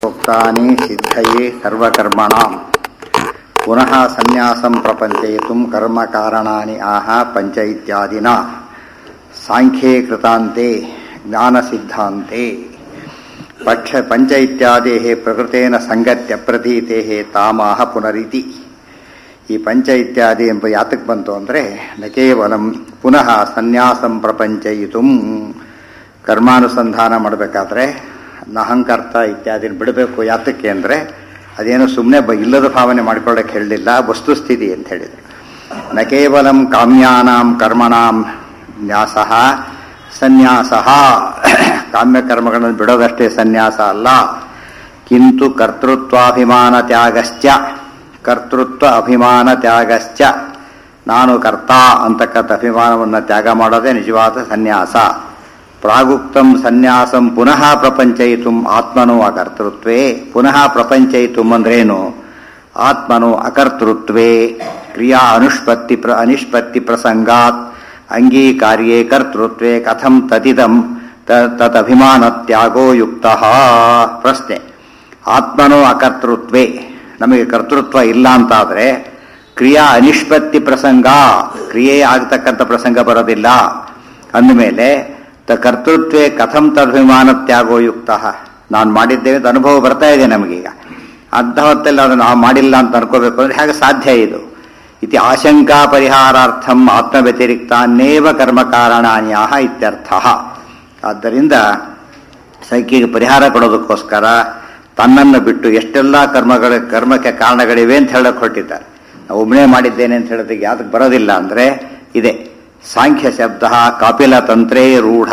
प्रोक्तानि सिद्धये सर्वकर्मणां पुनः सन्न्यासं प्रपञ्चयितुं कर्मकारणानि आह पञ्च इत्यादिना साङ्ख्ये कृतान्ते ज्ञानसिद्धान्ते पक्ष पञ्च इत्यादेः प्रकृतेन सङ्गत्यप्रतीतेः तामाह पुनरिति ಈ ಪಂಚ ಇತ್ಯಾದಿ ಎಂಬ ಯಾತಕ್ಕೆ ಬಂತು ಅಂದರೆ ನ ಕೇವಲ ಪುನಃ ಸನ್ಯಾಸಂ ಪ್ರಪಂಚಯಿತು ಕರ್ಮಾನುಸಂಧಾನ ಮಾಡಬೇಕಾದ್ರೆ ನಹಂಕರ್ತ ಇತ್ಯಾದಿನ ಬಿಡಬೇಕು ಯಾತಕ್ಕೆ ಅಂದರೆ ಅದೇನು ಸುಮ್ಮನೆ ಬ ಇಲ್ಲದ ಭಾವನೆ ಮಾಡ್ಕೊಳ್ಳೋಕೆ ಹೇಳಲಿಲ್ಲ ವಸ್ತುಸ್ಥಿತಿ ಅಂತ ಹೇಳಿದರು ನ ಕೇವಲ ಕಾಮ್ಯಾನಾಂ ಕರ್ಮಣಾಂ ನ್ಯಾಸ ಸನ್ಯಾಸ ಕಾಮ್ಯಕರ್ಮಗಳನ್ನು ಬಿಡೋದಷ್ಟೇ ಸನ್ಯಾಸ ಅಲ್ಲ ಕಿಂತು ಕರ್ತೃತ್ವಾಭಿಮಾನ ತ್ಯಾಗಶ್ಚ ಕರ್ತೃತ್ವ ಅಭಿಮಾನ ತ್ಯಾಗಶ್ಚ ನಾನು ಕರ್ತ ಅಂತಕ್ಕಂಥ ಅಭಿಮಾನವನ್ನು ತ್ಯಾಗ ಮಾಡೋದೇ ನಿಜವಾದ ಸನ್ಯಾಸ ಪ್ರಾಗುಕ್ತಂ ಸನ್ಯಾಸಂ ಪುನಃ ಪ್ರಪಂಚಯಿತು ಆತ್ಮನು ಅಕರ್ತೃತ್ವೇ ಪುನಃ ಪ್ರಪಂಚಯಿತು ಅಂದ್ರೇನು ಆತ್ಮನು ಅಕರ್ತೃತ್ವೇ ಕ್ರಿಯಾ ಅನುಷ್ಪತ್ತಿ ಪ್ರ ಅನಿಷ್ಪತ್ತಿ ಪ್ರಸಂಗಾತ್ ಅಂಗೀಕಾರ್ಯೇ ಕರ್ತೃತ್ವೇ ಕಥಂ ತದಿದಂ ತದಭಿಮಾನ ತ್ಯಾಗೋ ಯುಕ್ತ ಪ್ರಶ್ನೆ ಆತ್ಮನೋ ಅಕರ್ತೃತ್ವೇ ನಮಗೆ ಕರ್ತೃತ್ವ ಇಲ್ಲ ಅಂತಾದರೆ ಕ್ರಿಯಾ ಅನಿಷ್ಪತ್ತಿ ಪ್ರಸಂಗ ಕ್ರಿಯೆ ಆಗ್ತಕ್ಕಂಥ ಪ್ರಸಂಗ ಬರೋದಿಲ್ಲ ಅಂದಮೇಲೆ ತ ಕರ್ತೃತ್ವೇ ಕಥಂ ತದಭಿಮಾನ ತ್ಯಾಗೋ ಯುಕ್ತ ನಾನು ಮಾಡಿದ್ದೇವೆ ಅಂತ ಅನುಭವ ಬರ್ತಾ ಇದೆ ನಮಗೀಗ ಅಂಥ ಹೊತ್ತೆಲ್ಲ ಅದನ್ನು ನಾವು ಮಾಡಿಲ್ಲ ಅಂತ ಅನ್ಕೋಬೇಕು ಅಂದರೆ ಹೇಗೆ ಸಾಧ್ಯ ಇದು ಇತಿ ಆಶಂಕಾ ಪರಿಹಾರಾರ್ಥಂ ಆತ್ಮ ವ್ಯತಿರಿಕ್ತಾನ್ನೇವ ಕರ್ಮಕಾರಣಾನ್ಯಾಹ ಇತ್ಯರ್ಥ ಆದ್ದರಿಂದ ಸೈಕಿಗೆ ಪರಿಹಾರ ಕೊಡೋದಕ್ಕೋಸ್ಕರ ತನ್ನನ್ನು ಬಿಟ್ಟು ಎಷ್ಟೆಲ್ಲ ಕರ್ಮಗಳ ಕರ್ಮಕ್ಕೆ ಕಾರಣಗಳಿವೆ ಅಂತ ಹೇಳಕ್ ಹೊರಟಿದ್ದಾರೆ ನಾವು ಒಬ್ಬನೇ ಮಾಡಿದ್ದೇನೆ ಅಂತ ಹೇಳೋದಕ್ಕೆ ಯಾವ್ದಕ್ಕೆ ಬರೋದಿಲ್ಲ ಅಂದರೆ ಇದೆ ಸಾಂಖ್ಯ ಶಬ್ದ ಕಪಿಲ ತಂತ್ರೇ ರೂಢ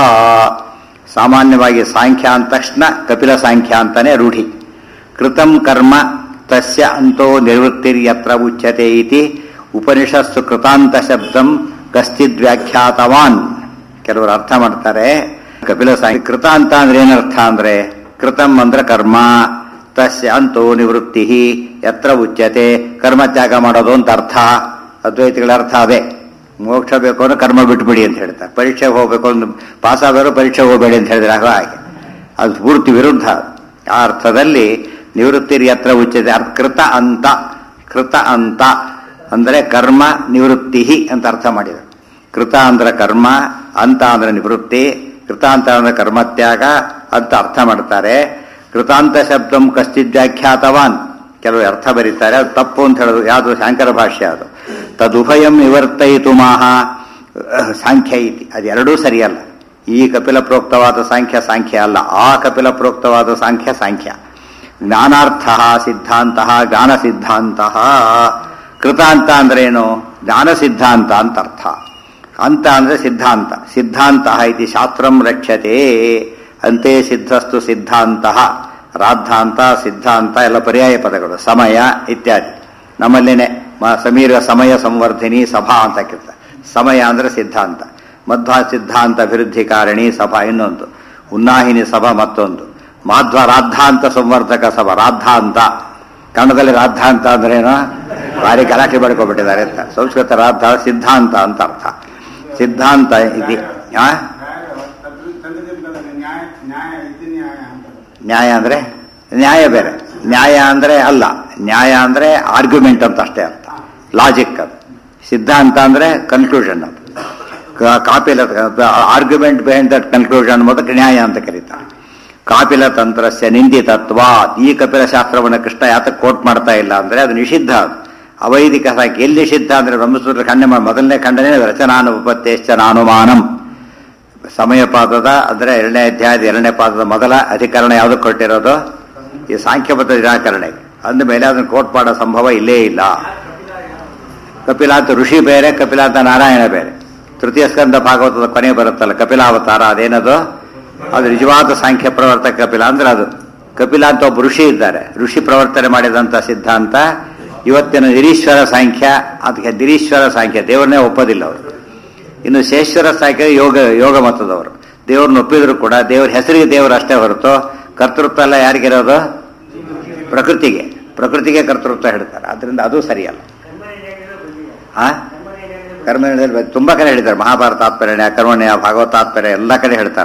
ಸಾಮಾನ್ಯವಾಗಿ ಸಾಂಖ್ಯ ಅಂದ ತಕ್ಷಣ ಕಪಿಲ ಸಾಂಖ್ಯ ಅಂತಾನೆ ರೂಢಿ ಕೃತಂ ಕರ್ಮ ತಸ್ಯ ಅಂತೋ ನಿವೃತ್ತಿರ್ಯತ್ರ ಉಚ್ಯತೆ ಇತಿ ಉಪನಿಷತ್ಸು ಕೃತಾಂತ ಶಬ್ದಂ ಕಶ್ಚಿದ್ ವ್ಯಾಖ್ಯಾತವಾನ್ ಕೆಲವರು ಅರ್ಥ ಮಾಡ್ತಾರೆ ಕಪಿಲ ಸಾಂಖ್ಯ ಕೃತ ಅಂತ ಅಂದ್ರೆ ಏನರ್ಥ ಅಂದ್ರೆ ಕೃತಂ ಅಂದ್ರೆ ಕರ್ಮ ತಸ್ಯ ಅಂತೋ ನಿವೃತ್ತಿ ಎತ್ರ ಉಚ್ಯತೆ ಕರ್ಮ ತ್ಯಾಗ ಮಾಡೋದು ಅಂತ ಅರ್ಥ ಅದ್ವೈತಿಗಳ ಅರ್ಥ ಅದೇ ಮೋಕ್ಷ ಬೇಕು ಅಂದ್ರೆ ಕರ್ಮ ಬಿಟ್ಬಿಡಿ ಅಂತ ಹೇಳ್ತಾರೆ ಪರೀಕ್ಷೆಗೆ ಹೋಗ್ಬೇಕು ಅಂದ್ರೆ ಪಾಸ್ ಆಗೋರು ಪರೀಕ್ಷೆಗೆ ಹೋಗಬೇಡಿ ಅಂತ ಹೇಳಿದ್ರೆ ಹಾಗೆ ಅದು ಪೂರ್ತಿ ವಿರುದ್ಧ ಆ ಅರ್ಥದಲ್ಲಿ ನಿವೃತ್ತಿ ಎತ್ರ ಉಚ್ಯತೆ ಅರ್ಥ ಕೃತ ಅಂತ ಕೃತ ಅಂತ ಅಂದರೆ ಕರ್ಮ ನಿವೃತ್ತಿ ಅಂತ ಅರ್ಥ ಮಾಡಿದರು ಕೃತ ಅಂದ್ರೆ ಕರ್ಮ ಅಂತ ಅಂದ್ರೆ ನಿವೃತ್ತಿ ಕೃತಾಂತ ಅಂದ್ರೆ ಕರ್ಮತ್ಯಾಗ ಅಂತ ಅರ್ಥ ಮಾಡ್ತಾರೆ ಕೃತಾಂತ ಶಬ್ದಂ ಕಶ್ಚಿತ್ ವ್ಯಾಖ್ಯಾತವಾನ್ ಕೆಲವರು ಅರ್ಥ ಬರೀತಾರೆ ಅದು ತಪ್ಪು ಅಂತ ಹೇಳೋದು ಯಾವುದು ಶಾಂಕರ ಭಾಷ್ಯ ಅದು ತದುಭಯಂ ನಿವರ್ತಯಿತು ಮಾಹ ಸಾಂಖ್ಯ ಇತಿ ಅದೆರಡೂ ಸರಿಯಲ್ಲ ಈ ಕಪಿಲ ಪ್ರೋಕ್ತವಾದ ಸಾಂಖ್ಯ ಸಾಂಖ್ಯ ಅಲ್ಲ ಆ ಕಪಿಲ ಪ್ರೋಕ್ತವಾದ ಸಾಂಖ್ಯ ಸಾಂಖ್ಯ ಜ್ಞಾನಾರ್ಥ ಸಿದ್ಧಾಂತ ಜ್ಞಾನ ಸಿದ್ಧಾಂತ ಕೃತಾಂತ ಅಂದ್ರೇನು ಜ್ಞಾನ ಸಿದ್ಧಾಂತ ಅಂತ ಅರ್ಥ ಅಂತ ಅಂದ್ರೆ ಸಿದ್ಧಾಂತ ಸಿದ್ಧಾಂತ ಇತಿ ಶಾಸ್ತ್ರಂ ರಕ್ಷತೆ ಅಂತೆ ಸಿದ್ಧಸ್ತು ಸಿದ್ಧಾಂತ ರಾದ್ಧಾಂತ ಸಿದ್ಧಾಂತ ಎಲ್ಲ ಪರ್ಯಾಯ ಪದಗಳು ಸಮಯ ಇತ್ಯಾದಿ ನಮ್ಮಲ್ಲೇನೆ ಸಮೀರ ಸಮಯ ಸಂವರ್ಧಿನಿ ಸಭಾ ಅಂತ ಕೇಳ್ತಾರೆ ಸಮಯ ಅಂದ್ರೆ ಸಿದ್ಧಾಂತ ಮಧ್ವ ಸಿದ್ಧಾಂತ ಅಭಿವೃದ್ಧಿ ಕಾರಣಿ ಸಭಾ ಇನ್ನೊಂದು ಉನ್ನಾಹಿನಿ ಸಭಾ ಮತ್ತೊಂದು ಮಾಧ್ವ ರಾದ್ಧಾಂತ ಸಂವರ್ಧಕ ಸಭಾ ರಾದ್ಧಾಂತ ಕನ್ನಡದಲ್ಲಿ ರಾದ್ಧಾಂತ ಅಂದ್ರೇನು ಭಾರಿ ಗಲಾಟೆ ಮಾಡ್ಕೊಬಿಟ್ಟಿದ್ದಾರೆ ಅಂತ ಸಂಸ್ಕೃತ ರಾದ್ಧ ಸಿದ್ಧಾಂತ ಅಂತ ಅರ್ಥ ಸಿದ್ಧಾಂತ ಇದೆ ನ್ಯಾಯ ಅಂದ್ರೆ ನ್ಯಾಯ ಬೇರೆ ನ್ಯಾಯ ಅಂದ್ರೆ ಅಲ್ಲ ನ್ಯಾಯ ಅಂದ್ರೆ ಆರ್ಗ್ಯುಮೆಂಟ್ ಅಂತ ಅಷ್ಟೇ ಅರ್ಥ ಲಾಜಿಕ್ ಅದು ಸಿದ್ಧಾಂತ ಅಂದ್ರೆ ಕನ್ಕ್ಲೂಷನ್ ಅದು ಕಾಪಿಲ ಆರ್ಗ್ಯುಮೆಂಟ್ ಬಿಹೈಂಡ್ ದಟ್ ಕನ್ಕ್ಲೂಷನ್ ಮೊದಲು ನ್ಯಾಯ ಅಂತ ಕರೀತಾರೆ ಕಾಪಿಲ ತಂತ್ರಸ್ಯ ನಿಂದಿತತ್ವ ಈ ಕಪಿಲ ಶಾಸ್ತ್ರವನ್ನು ಕೃಷ್ಣ ಯಾತಕ್ಕೆ ಕೋಟ್ ಮಾಡ್ತಾ ಇಲ್ಲ ಅಂದ್ರೆ ಅದು ನಿಷಿದ್ಧ ಅದು ಅವೈದಿಕ ಸಾಕಿ ಎಲ್ಲಿ ನಿಷಿದ್ಧ ಅಂದ್ರೆ ಬ್ರಹ್ಮಸೂತ್ರ ಖಂಡನೆ ಮೊದಲನೇ ಖಂಡನೆ ರಚನಾನುಪತ್ತೇಶ್ಚ ನಾನುಮಾನಂ ಸಮಯ ಪಾದದ ಅಂದ್ರೆ ಎರಡನೇ ಅಧ್ಯಾಯದ ಎರಡನೇ ಪಾದದ ಮೊದಲ ಅಧಿಕರಣ ಯಾವುದು ಕೊಟ್ಟಿರೋದು ಈ ಸಾಂಖ್ಯಬದ್ಧ ನಿರಾಕರಣೆ ಅಂದ ಮೇಲೆ ಅದನ್ನು ಕೋಟ್ ಮಾಡೋ ಸಂಭವ ಇಲ್ಲೇ ಇಲ್ಲ ಕಪಿಲಾಂತ ಋಷಿ ಬೇರೆ ಕಪಿಲಾಂತ ನಾರಾಯಣ ಬೇರೆ ತೃತೀಯ ಸ್ಕಂದ ಭಾಗವತದ ಕೊನೆ ಬರುತ್ತಲ್ಲ ಕಪಿಲಾವತಾರ ಅದೇನದು ಅದು ನಿಜವಾದ ಸಾಂಖ್ಯ ಪ್ರವರ್ತಕ ಕಪಿಲ ಅಂದ್ರೆ ಅದು ಕಪಿಲ ಅಂತ ಒಬ್ಬ ಋಷಿ ಇದ್ದಾರೆ ಋಷಿ ಪ್ರವರ್ತನೆ ಮಾಡಿದಂತ ಸಿದ್ಧಾಂತ ಇವತ್ತಿನ ನಿರೀಶ್ವರ ಸಾಂಖ್ಯ ಅದಕ್ಕೆ ನಿರೀಶ್ವರ ಸಾಂಖ್ಯ ದೇವರನ್ನೇ ಒಪ್ಪೋದಿಲ್ಲ ಅವರು ಇನ್ನು ಶೇಶ್ವರ ಸಾಂಖ್ಯ ಯೋಗ ಯೋಗ ಮತದವರು ದೇವ್ರನ್ನ ಒಪ್ಪಿದ್ರು ಕೂಡ ದೇವ್ರ ಹೆಸರಿಗೆ ದೇವರು ಅಷ್ಟೇ ಹೊರತು ಕರ್ತೃತ್ವ ಎಲ್ಲ ಯಾರಿಗಿರೋದು ಪ್ರಕೃತಿಗೆ ಪ್ರಕೃತಿಗೆ ಕರ್ತೃತ್ವ ಹೇಳ್ತಾರೆ ಅದರಿಂದ ಅದು ಸರಿಯಲ್ಲ ಆ ಕರ್ಮ ತುಂಬಾ ಕಡೆ ಹೇಳಿದ್ದಾರೆ ಮಹಾಭಾರತ ತಾತ್ಪರ್ಯ ಕರ್ಮಣ್ಯ ಭಾಗವತಾತ್ಪರ್ಯ ಎಲ್ಲ ಕಡೆ ಹೇಳ್ತಾರೆ ಅದ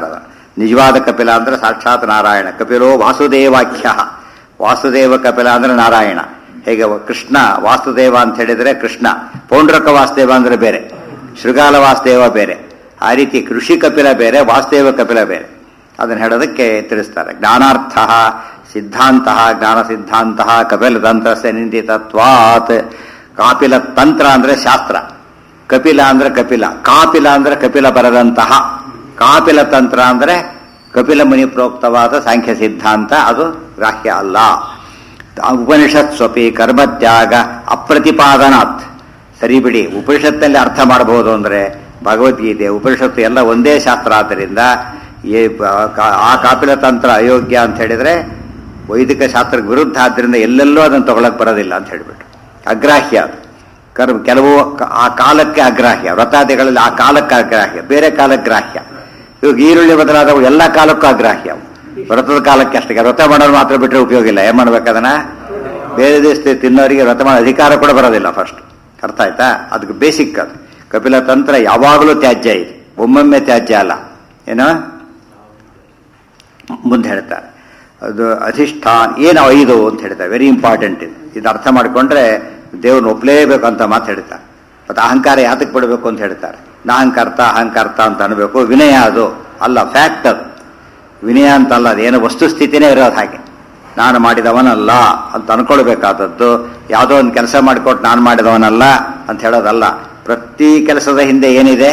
ನಿಜವಾದ ಕಪಿಲ ಅಂದ್ರೆ ಸಾಕ್ಷಾತ್ ನಾರಾಯಣ ಕಪಿಲೋ ವಾಸುದೇವಾಖ್ಯ ವಾಸುದೇವ ಕಪಿಲ ಅಂದ್ರೆ ನಾರಾಯಣ ಹೇಗೆ ವ- ಕೃಷ್ಣ ವಾಸುದೇವ ಅಂತ ಹೇಳಿದ್ರೆ ಕೃಷ್ಣ ಪೌಂಡ್ರಕ ವಾಸುದೇವ ಅಂದ್ರೆ ಬೇರೆ ಶೃಗಾಲ ವಾಸುದೇವ ಬೇರೆ ಆ ರೀತಿ ಕೃಷಿ ಕಪಿಲ ಬೇರೆ ವಾಸುದೇವ ಕಪಿಲ ಬೇರೆ ಅದನ್ನು ಹೇಳೋದಕ್ಕೆ ತಿಳಿಸ್ತಾರೆ ಜ್ಞಾನಾರ್ಥ ಸಿದ್ಧಾಂತ ಜ್ಞಾನ ಸಿದ್ಧಾಂತ ಕಪಿಲ ತಂತ್ರಸ್ಯ ನಿಂದಿತತ್ವಾತ್ ಕಾಪಿಲ ತಂತ್ರ ಅಂದ್ರೆ ಶಾಸ್ತ್ರ ಕಪಿಲ ಅಂದ್ರೆ ಕಪಿಲ ಕಾಪಿಲ ಅಂದ್ರೆ ಕಪಿಲ ಬರೆದಂತಹ ಕಾಪಿಲ ತಂತ್ರ ಅಂದ್ರೆ ಕಪಿಲ ಮುನಿ ಪ್ರೋಕ್ತವಾದ ಸಾಂಖ್ಯ ಸಿದ್ಧಾಂತ ಅದು ಗ್ರಾಹ್ಯ ಅಲ್ಲ ಉಪನಿಷತ್ ಸ್ವಪಿ ಕರ್ಮತ್ಯಾಗ ಅಪ್ರತಿಪಾದನಾತ್ ಸರಿ ಬಿಡಿ ಉಪನಿಷತ್ತಲ್ಲಿ ಅರ್ಥ ಮಾಡಬಹುದು ಅಂದ್ರೆ ಭಗವದ್ಗೀತೆ ಉಪನಿಷತ್ತು ಎಲ್ಲ ಒಂದೇ ಶಾಸ್ತ್ರ ಆದ್ದರಿಂದ ಈ ಬ- ಕಾ- ಆ ಕಾಪಿಲ ತಂತ್ರ ಅಯೋಗ್ಯ ಅಂತ ಹೇಳಿದ್ರೆ ವೈದಿಕ ಶಾಸ್ತ್ರಕ್ಕೆ ವಿರುದ್ಧ ಆದ್ದರಿಂದ ಎಲ್ಲೆಲ್ಲೂ ಅದನ್ನು ತಗೊಳಕ್ ಬರೋದಿಲ್ಲ ಅಂತ ಹೇಳಿಬಿಟ್ಟು ಅಗ್ರಾಹ್ಯ ಅದು ಕರ್ಮ ಕೆಲವು ಕ- ಆ ಕಾಲಕ್ಕೆ ಅಗ್ರಾಹ್ಯ ವ್ರತಾದಿಗಳಲ್ಲಿ ಆ ಕಾಲಕ್ಕೆ ಅಗ್ರಾಹ್ಯ ಬೇರೆ ಕಾಲಕ್ಕೆ ಗ್ರಾಹ್ಯ ಇವಾಗ ಈರುಳ್ಳಿ ಬದಲಾದವು ಎಲ್ಲ ಕಾಲಕ್ಕೂ ಅಗ್ರಾಹ್ಯ ಅವು. ವ್ರತದ ಕಾಲಕ್ಕೆ ಅಷ್ಟೇ ವ್ರತ ಮಾಡೋರು ಮಾತ್ರ ಬಿಟ್ಟರೆ ಉಪಯೋಗ ಇಲ್ಲ ಏನ್ ಮಾಡ್ಬೇಕು ಅದನ್ನ ಬೇರೆ ದೇಶದ ತಿನ್ನೋರಿಗೆ ವ್ರತ ಮಾಡೋ ಅಧಿಕಾರ ಕೂಡ ಬರೋದಿಲ್ಲ ಫಸ್ಟ್ ಅರ್ಥ ಆಯ್ತಾ ಅದಕ್ಕೆ ಬೇಸಿಕ್ ಅದು ಕಪಿಲ ತಂತ್ರ ಯಾವಾಗಲೂ ತ್ಯಾಜ್ಯ ಇದೆ ಒಮ್ಮೊಮ್ಮೆ ತ್ಯಾಜ್ಯ ಅಲ್ಲ ಏನೋ ಮುಂದೆ ಹೇಳ್ತಾರೆ ಅದು ಅಧಿಷ್ಠಾನ ಏನು ಐದು ಅಂತ ಹೇಳ್ತಾರೆ ವೆರಿ ಇಂಪಾರ್ಟೆಂಟ್ ಇದು ಇದು ಅರ್ಥ ಮಾಡಿಕೊಂಡ್ರೆ ದೇವ್ರನ್ನ ಒಪ್ಲೇಬೇಕು ಅಂತ ಮಾತು ಹೇಳ್ತಾರೆ ಮತ್ತು ಅಹಂಕಾರ ಯಾತಕ್ಕೆ ಬಿಡಬೇಕು ಅಂತ ಹೇಳ್ತಾರೆ ನಾಹಂಕರ್ತ ಅಹಂಕರ್ತ ಅಂತ ಅನ್ಬೇಕು ವಿನಯ ಅದು ಅಲ್ಲ ಫ್ಯಾಕ್ಟ್ ಅದು ವಿನಯ ಅಂತ ಅಲ್ಲ ಅದೇನು ವಸ್ತುಸ್ಥಿತಿನೇ ಇರೋದು ಹಾಗೆ ನಾನು ಮಾಡಿದವನಲ್ಲ ಅಂತ ಅನ್ಕೊಳ್ಬೇಕಾದದ್ದು ಯಾವುದೋ ಒಂದು ಕೆಲಸ ಮಾಡಿಕೊಟ್ಟು ನಾನು ಮಾಡಿದವನಲ್ಲ ಅಂತ ಹೇಳೋದಲ್ಲ ಪ್ರತಿ ಕೆಲಸದ ಹಿಂದೆ ಏನಿದೆ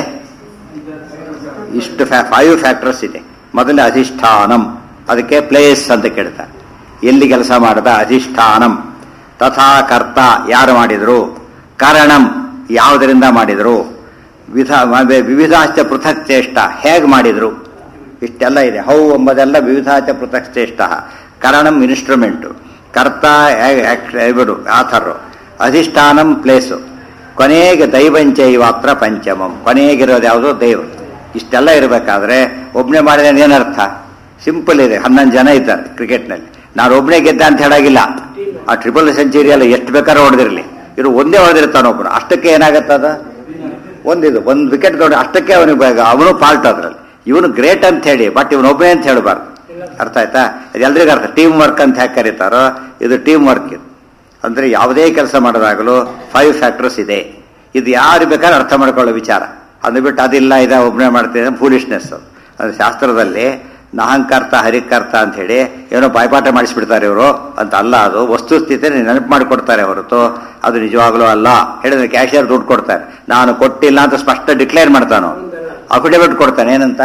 ಇಷ್ಟು ಫೈವ್ ಫ್ಯಾಕ್ಟರ್ಸ್ ಇದೆ ಮೊದಲೇ ಅಧಿಷ್ಠಾನಂ ಅದಕ್ಕೆ ಪ್ಲೇಸ್ ಅಂತ ಕೇಳ್ತಾರೆ ಎಲ್ಲಿ ಕೆಲಸ ಮಾಡದ ಅಧಿಷ್ಠಾನಂ ತಥಾ ಕರ್ತ ಯಾರು ಮಾಡಿದ್ರು ಕಾರಣಂ ಯಾವುದರಿಂದ ಮಾಡಿದ್ರು ವಿಧ ವಿವಿಧಾಚ ಪೃಥಕ್ ಚೇಷ್ಟ ಹೇಗೆ ಮಾಡಿದ್ರು ಇಷ್ಟೆಲ್ಲ ಇದೆ ಹೌ ಎಂಬುದೆಲ್ಲ ವಿವಿಧಾಚ ಪೃಥಕ್ ಚೇಷ್ಟ ಕಾರಣಂ ಇನ್ಸ್ಟ್ರೂಮೆಂಟು ಕರ್ತ ಇವರು ಆಥರು ಅಧಿಷ್ಠಾನಂ ಪ್ಲೇಸು ಕೊನೆಗೆ ದೈವಂಚೈವಾತ್ರ ಪಂಚಮಂ ಕೊನೆಗಿರೋದು ಯಾವುದೋ ದೈವ ಇಷ್ಟೆಲ್ಲ ಇರಬೇಕಾದ್ರೆ ಒಬ್ಬನೇ ಮಾಡಿದ ಏನರ್ಥ ಸಿಂಪಲ್ ಇದೆ ಹನ್ನೊಂದು ಜನ ಇದ್ದಾರೆ ಕ್ರಿಕೆಟ್ನಲ್ಲಿ ನಾನು ಒಬ್ಬನೇ ಗೆದ್ದ ಅಂತ ಹೇಳಾಗಿಲ್ಲ ಆ ಟ್ರಿಪಲ್ ಸೆಂಚುರಿ ಎಲ್ಲ ಎಷ್ಟು ಬೇಕಾದ್ರೂ ಹೊಡೆದಿರಲಿ ಇವರು ಒಂದೇ ಹೊಡೆದಿರ್ತಾನೆ ಒಬ್ಬನು ಅಷ್ಟಕ್ಕೆ ಏನಾಗತ್ತದ ಒಂದಿದು ಒಂದು ವಿಕೆಟ್ ದೊಡ್ಡ ಅಷ್ಟಕ್ಕೆ ಅವನಿಗೆ ಬೇಗ ಅವನು ಪಾಲ್ಟ್ ಅದ್ರಲ್ಲಿ ಇವನು ಗ್ರೇಟ್ ಅಂತ ಹೇಳಿ ಬಟ್ ಇವನೊಬ್ಬನೇ ಅಂತ ಹೇಳಬಾರ್ದು ಅರ್ಥ ಆಯ್ತಾ ಅದು ಎಲ್ರಿಗೂ ಅರ್ಥ ಟೀಮ್ ವರ್ಕ್ ಅಂತ ಹೇಗೆ ಕರೀತಾರೋ ಇದು ಟೀಮ್ ವರ್ಕ್ ಇದು ಅಂದ್ರೆ ಯಾವುದೇ ಕೆಲಸ ಮಾಡೋದಾಗಲೂ ಫೈವ್ ಫ್ಯಾಕ್ಟರ್ಸ್ ಇದೆ ಇದು ಯಾರು ಬೇಕಾದ್ರೆ ಅರ್ಥ ಮಾಡ್ಕೊಳ್ಳೋ ವಿಚಾರ ಅಂದ್ಬಿಟ್ಟು ಅದಿಲ್ಲ ಇದ ಒಬ್ಬನೇ ಮಾಡ್ತಿದ್ದೆ ಫೂಲಿಶ್ನೆಸ್ ಅದು ಶಾಸ್ತ್ರದಲ್ಲಿ ನಾಹಂಕರ್ತ ಹರಿಕರ್ತ ಅಂತ ಹೇಳಿ ಏನೋ ಬಾಯ್ಪಾಠ ಮಾಡಿಸ್ಬಿಡ್ತಾರೆ ಇವರು ಅಂತ ಅಲ್ಲ ಅದು ವಸ್ತುಸ್ಥಿತಿ ನೆನಪು ಮಾಡಿಕೊಡ್ತಾರೆ ಹೊರತು ಅದು ನಿಜವಾಗ್ಲೂ ಅಲ್ಲ ಹೇಳಿದ್ರೆ ಕ್ಯಾಶಿಯರ್ ದುಡ್ಡು ಕೊಡ್ತಾರೆ ನಾನು ಕೊಟ್ಟಿಲ್ಲ ಅಂತ ಸ್ಪಷ್ಟ ಡಿಕ್ಲೇರ್ ಮಾಡ್ತಾನೋ ಅಫಿಡವಿಟ್ ಕೊಡ್ತಾನೆ ಏನಂತ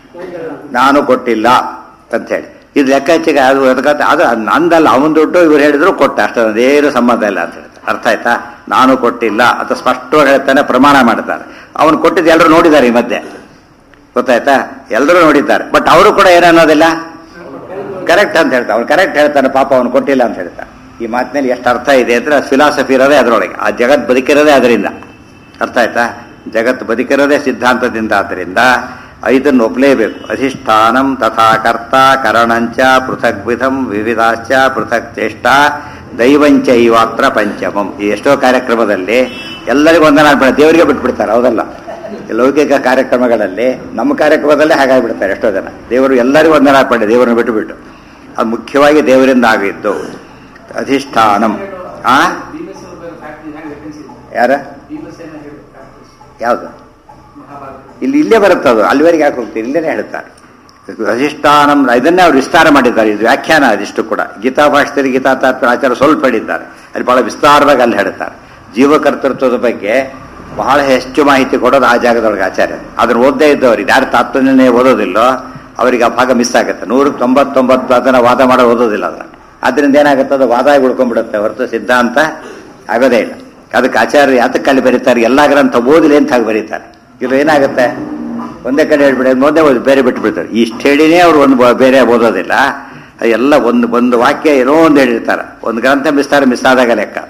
ನಾನು ಕೊಟ್ಟಿಲ್ಲ ಅಂತ ಹೇಳಿ ಇದು ಲೆಕ್ಕಾಚಿಗೆ ಅದು ಅದಕ್ಕೆ ಅದು ನಂದಲ್ಲ ಅವನ ದುಡ್ಡು ಇವ್ರು ಹೇಳಿದ್ರು ಕೊಟ್ಟ ಅಷ್ಟೇ ಅದೇನು ಸಂಬಂಧ ಇಲ್ಲ ಅಂತ ಹೇಳ್ತಾರೆ ಅರ್ಥ ಆಯ್ತಾ ನಾನು ಕೊಟ್ಟಿಲ್ಲ ಅಂತ ಸ್ಪಷ್ಟವಾಗಿ ಹೇಳ್ತಾನೆ ಪ್ರಮಾಣ ಮಾಡ್ತಾರೆ ಅವನು ಕೊಟ್ಟಿದ್ದು ಎಲ್ಲರೂ ನೋಡಿದ್ದಾರೆ ಈ ಮಧ್ಯೆ ಗೊತ್ತಾಯ್ತಾ ಎಲ್ಲರೂ ನೋಡಿದ್ದಾರೆ ಬಟ್ ಅವರು ಕೂಡ ಏನನ್ನೋದಿಲ್ಲ ಕರೆಕ್ಟ್ ಅಂತ ಹೇಳ್ತಾರೆ ಅವ್ನು ಕರೆಕ್ಟ್ ಹೇಳ್ತಾನೆ ಪಾಪ ಅವನು ಕೊಟ್ಟಿಲ್ಲ ಅಂತ ಹೇಳ್ತಾನೆ ಈ ಮಾತಿನಲ್ಲಿ ಎಷ್ಟು ಅರ್ಥ ಇದೆ ಅಂದ್ರೆ ಫಿಲಾಸಫಿ ಇರೋದೇ ಅದರೊಳಗೆ ಆ ಜಗತ್ ಬದುಕಿರೋದೇ ಅದರಿಂದ ಅರ್ಥ ಆಯ್ತಾ ಜಗತ್ತು ಬದುಕಿರೋದೇ ಸಿದ್ಧಾಂತದಿಂದ ಆದ್ದರಿಂದ ಐದನ್ನು ಒಪ್ಪಲೇಬೇಕು ಅಧಿಷ್ಠಾನಂ ತಥಾ ಕರ್ತ ಕರಣಂಚ ಪೃಥಕ್ ವಿಧಂ ವಿವಿಧಾಶ್ಚ ಪೃಥಕ್ ಚೇಷ್ಟ ದೈವಂಚ ಇವಾತ್ರ ಪಂಚಮಂ ಈ ಎಷ್ಟೋ ಕಾರ್ಯಕ್ರಮದಲ್ಲಿ ಎಲ್ಲರಿಗೂ ವಂದನ ಮಾಡ್ಬಿಡ ದೇವರಿಗೆ ಬಿಟ್ಬಿಡ್ತಾರೆ ಹೌದಲ್ಲ ಈ ಲೌಕಿಕ ಕಾರ್ಯಕ್ರಮಗಳಲ್ಲಿ ನಮ್ಮ ಕಾರ್ಯಕ್ರಮದಲ್ಲೇ ಹಾಗಾಗ್ಬಿಡ್ತಾರೆ ಎಷ್ಟೋ ಜನ ದೇವರು ಎಲ್ಲರಿಗೂ ವಂದನ ಮಾಡ್ಬಿಡ ದೇವರನ್ನು ಬಿಟ್ಟು ಬಿಟ್ಟು ಅದು ಮುಖ್ಯವಾಗಿ ದೇವರಿಂದ ಆಗಿದ್ದು ಅಧಿಷ್ಠಾನಂ ಆ ಭೀಮಸೇನ ಬೇರೆ ಫ್ಯಾಕ್ಟ್ರಿ ಹೆಂಗೆ ವೇಕೆನ್ಸಿ ಇದೆ ಯಾರ ಭೀಮಸೇನ ಹೇಳಿ ಫ್ಯಾಕ್ಟ್ರೀಸ್ ಯಾವುದು ಮಹಾಭಾರತ ಇಲ್ಲಿ ಇಲ್ಲೇ ಬರುತ್ತೆ ಅದು ಅಲ್ಲಿವರೆಗೆ ಯಾಕೆ ಹೋಗ್ತೀರಿ ಇಲ್ಲೇನೆ ಹೇಳ್ತಾರೆ ಅಧಿಷ್ಠಾನಂ ಇದನ್ನೇ ಅವ್ರು ವಿಸ್ತಾರ ಮಾಡಿದ್ದಾರೆ ಇದು ವ್ಯಾಖ್ಯಾನ ಅದಿಷ್ಟು ಕೂಡ ಗೀತಾ ಭಾಷೆಯಲ್ಲಿ ಗೀತಾ ತಾತ್ಪರ್ಯ ಆಚಾರ ಸ್ವಲ್ಪ ಹೇಳಿದ್ದಾರೆ ಅಲ್ಲಿ ಬಹಳ ವಿಸ್ತಾರವಾಗಿ ಅಲ್ಲಿ ಹೇಳ್ತಾರೆ ಜೀವಕರ್ತೃತ್ವದ ಬಗ್ಗೆ ಬಹಳ ಹೆಚ್ಚು ಮಾಹಿತಿ ಕೊಡೋದು ಆ ಜಾಗದೊಳಗೆ ಆಚಾರ್ಯ ಅದನ್ನ ಓದದೇ ಇದ್ದವ್ರಿಗೆ ಯಾರು ತಾತ್ಪರ್ಯನೇ ಓದೋದಿಲ್ಲೋ ಅವರಿಗೆ ಆ ಭಾಗ ಮಿಸ್ ಆಗುತ್ತೆ ನೂರಕ್ಕೆ ತೊಂಬತ್ತೊಂಬತ್ತು ಅದನ್ನ ವಾದ ಮಾಡೋ ಓದೋದಿಲ್ಲ ಅದನ್ನ ಅದರಿಂದ ಏನಾಗುತ್ತೆ ಅದು ವಾದ ಆಗಿ ಉಳ್ಕೊಂಡ್ಬಿಡುತ್ತೆ ಹೊರತು ಸಿದ್ಧಾಂತ ಆಗೋದೇ ಇಲ್ಲ ಅದಕ್ಕೆ ಆಚಾರ್ಯ ಯಾತಕ್ಕೆ ಅಲ್ಲಿ ಬರೀತಾರೆ ಎಲ್ಲ ಗ್ರಂಥ ಓದಿಲಿ ಅಂತ ಹಾಗೆ ಬರೀತಾರೆ ಇದು ಏನಾಗುತ್ತೆ ಒಂದೇ ಕಡೆ ಹೇಳ್ಬಿಡಿ ಒಂದೇ ಓದಿ ಬೇರೆ ಬಿಟ್ಟು ಬಿಡ್ತಾರೆ ಇಷ್ಟು ಹೇಳಿನೇ ಅವ್ರು ಒಂದು ಬ- ಬೇರೆ ಓದೋದಿಲ್ಲ ಎಲ್ಲ ಒಂದು ಒಂದು ವಾಕ್ಯ ಏನೋ ಒಂದು ಹೇಳಿರ್ತಾರೆ ಒಂದು ಗ್ರಂಥ ಮಿಸ್ತಾರೆ ಮಿಸ್ ಆದಾಗ ಲೆಕ್ಕ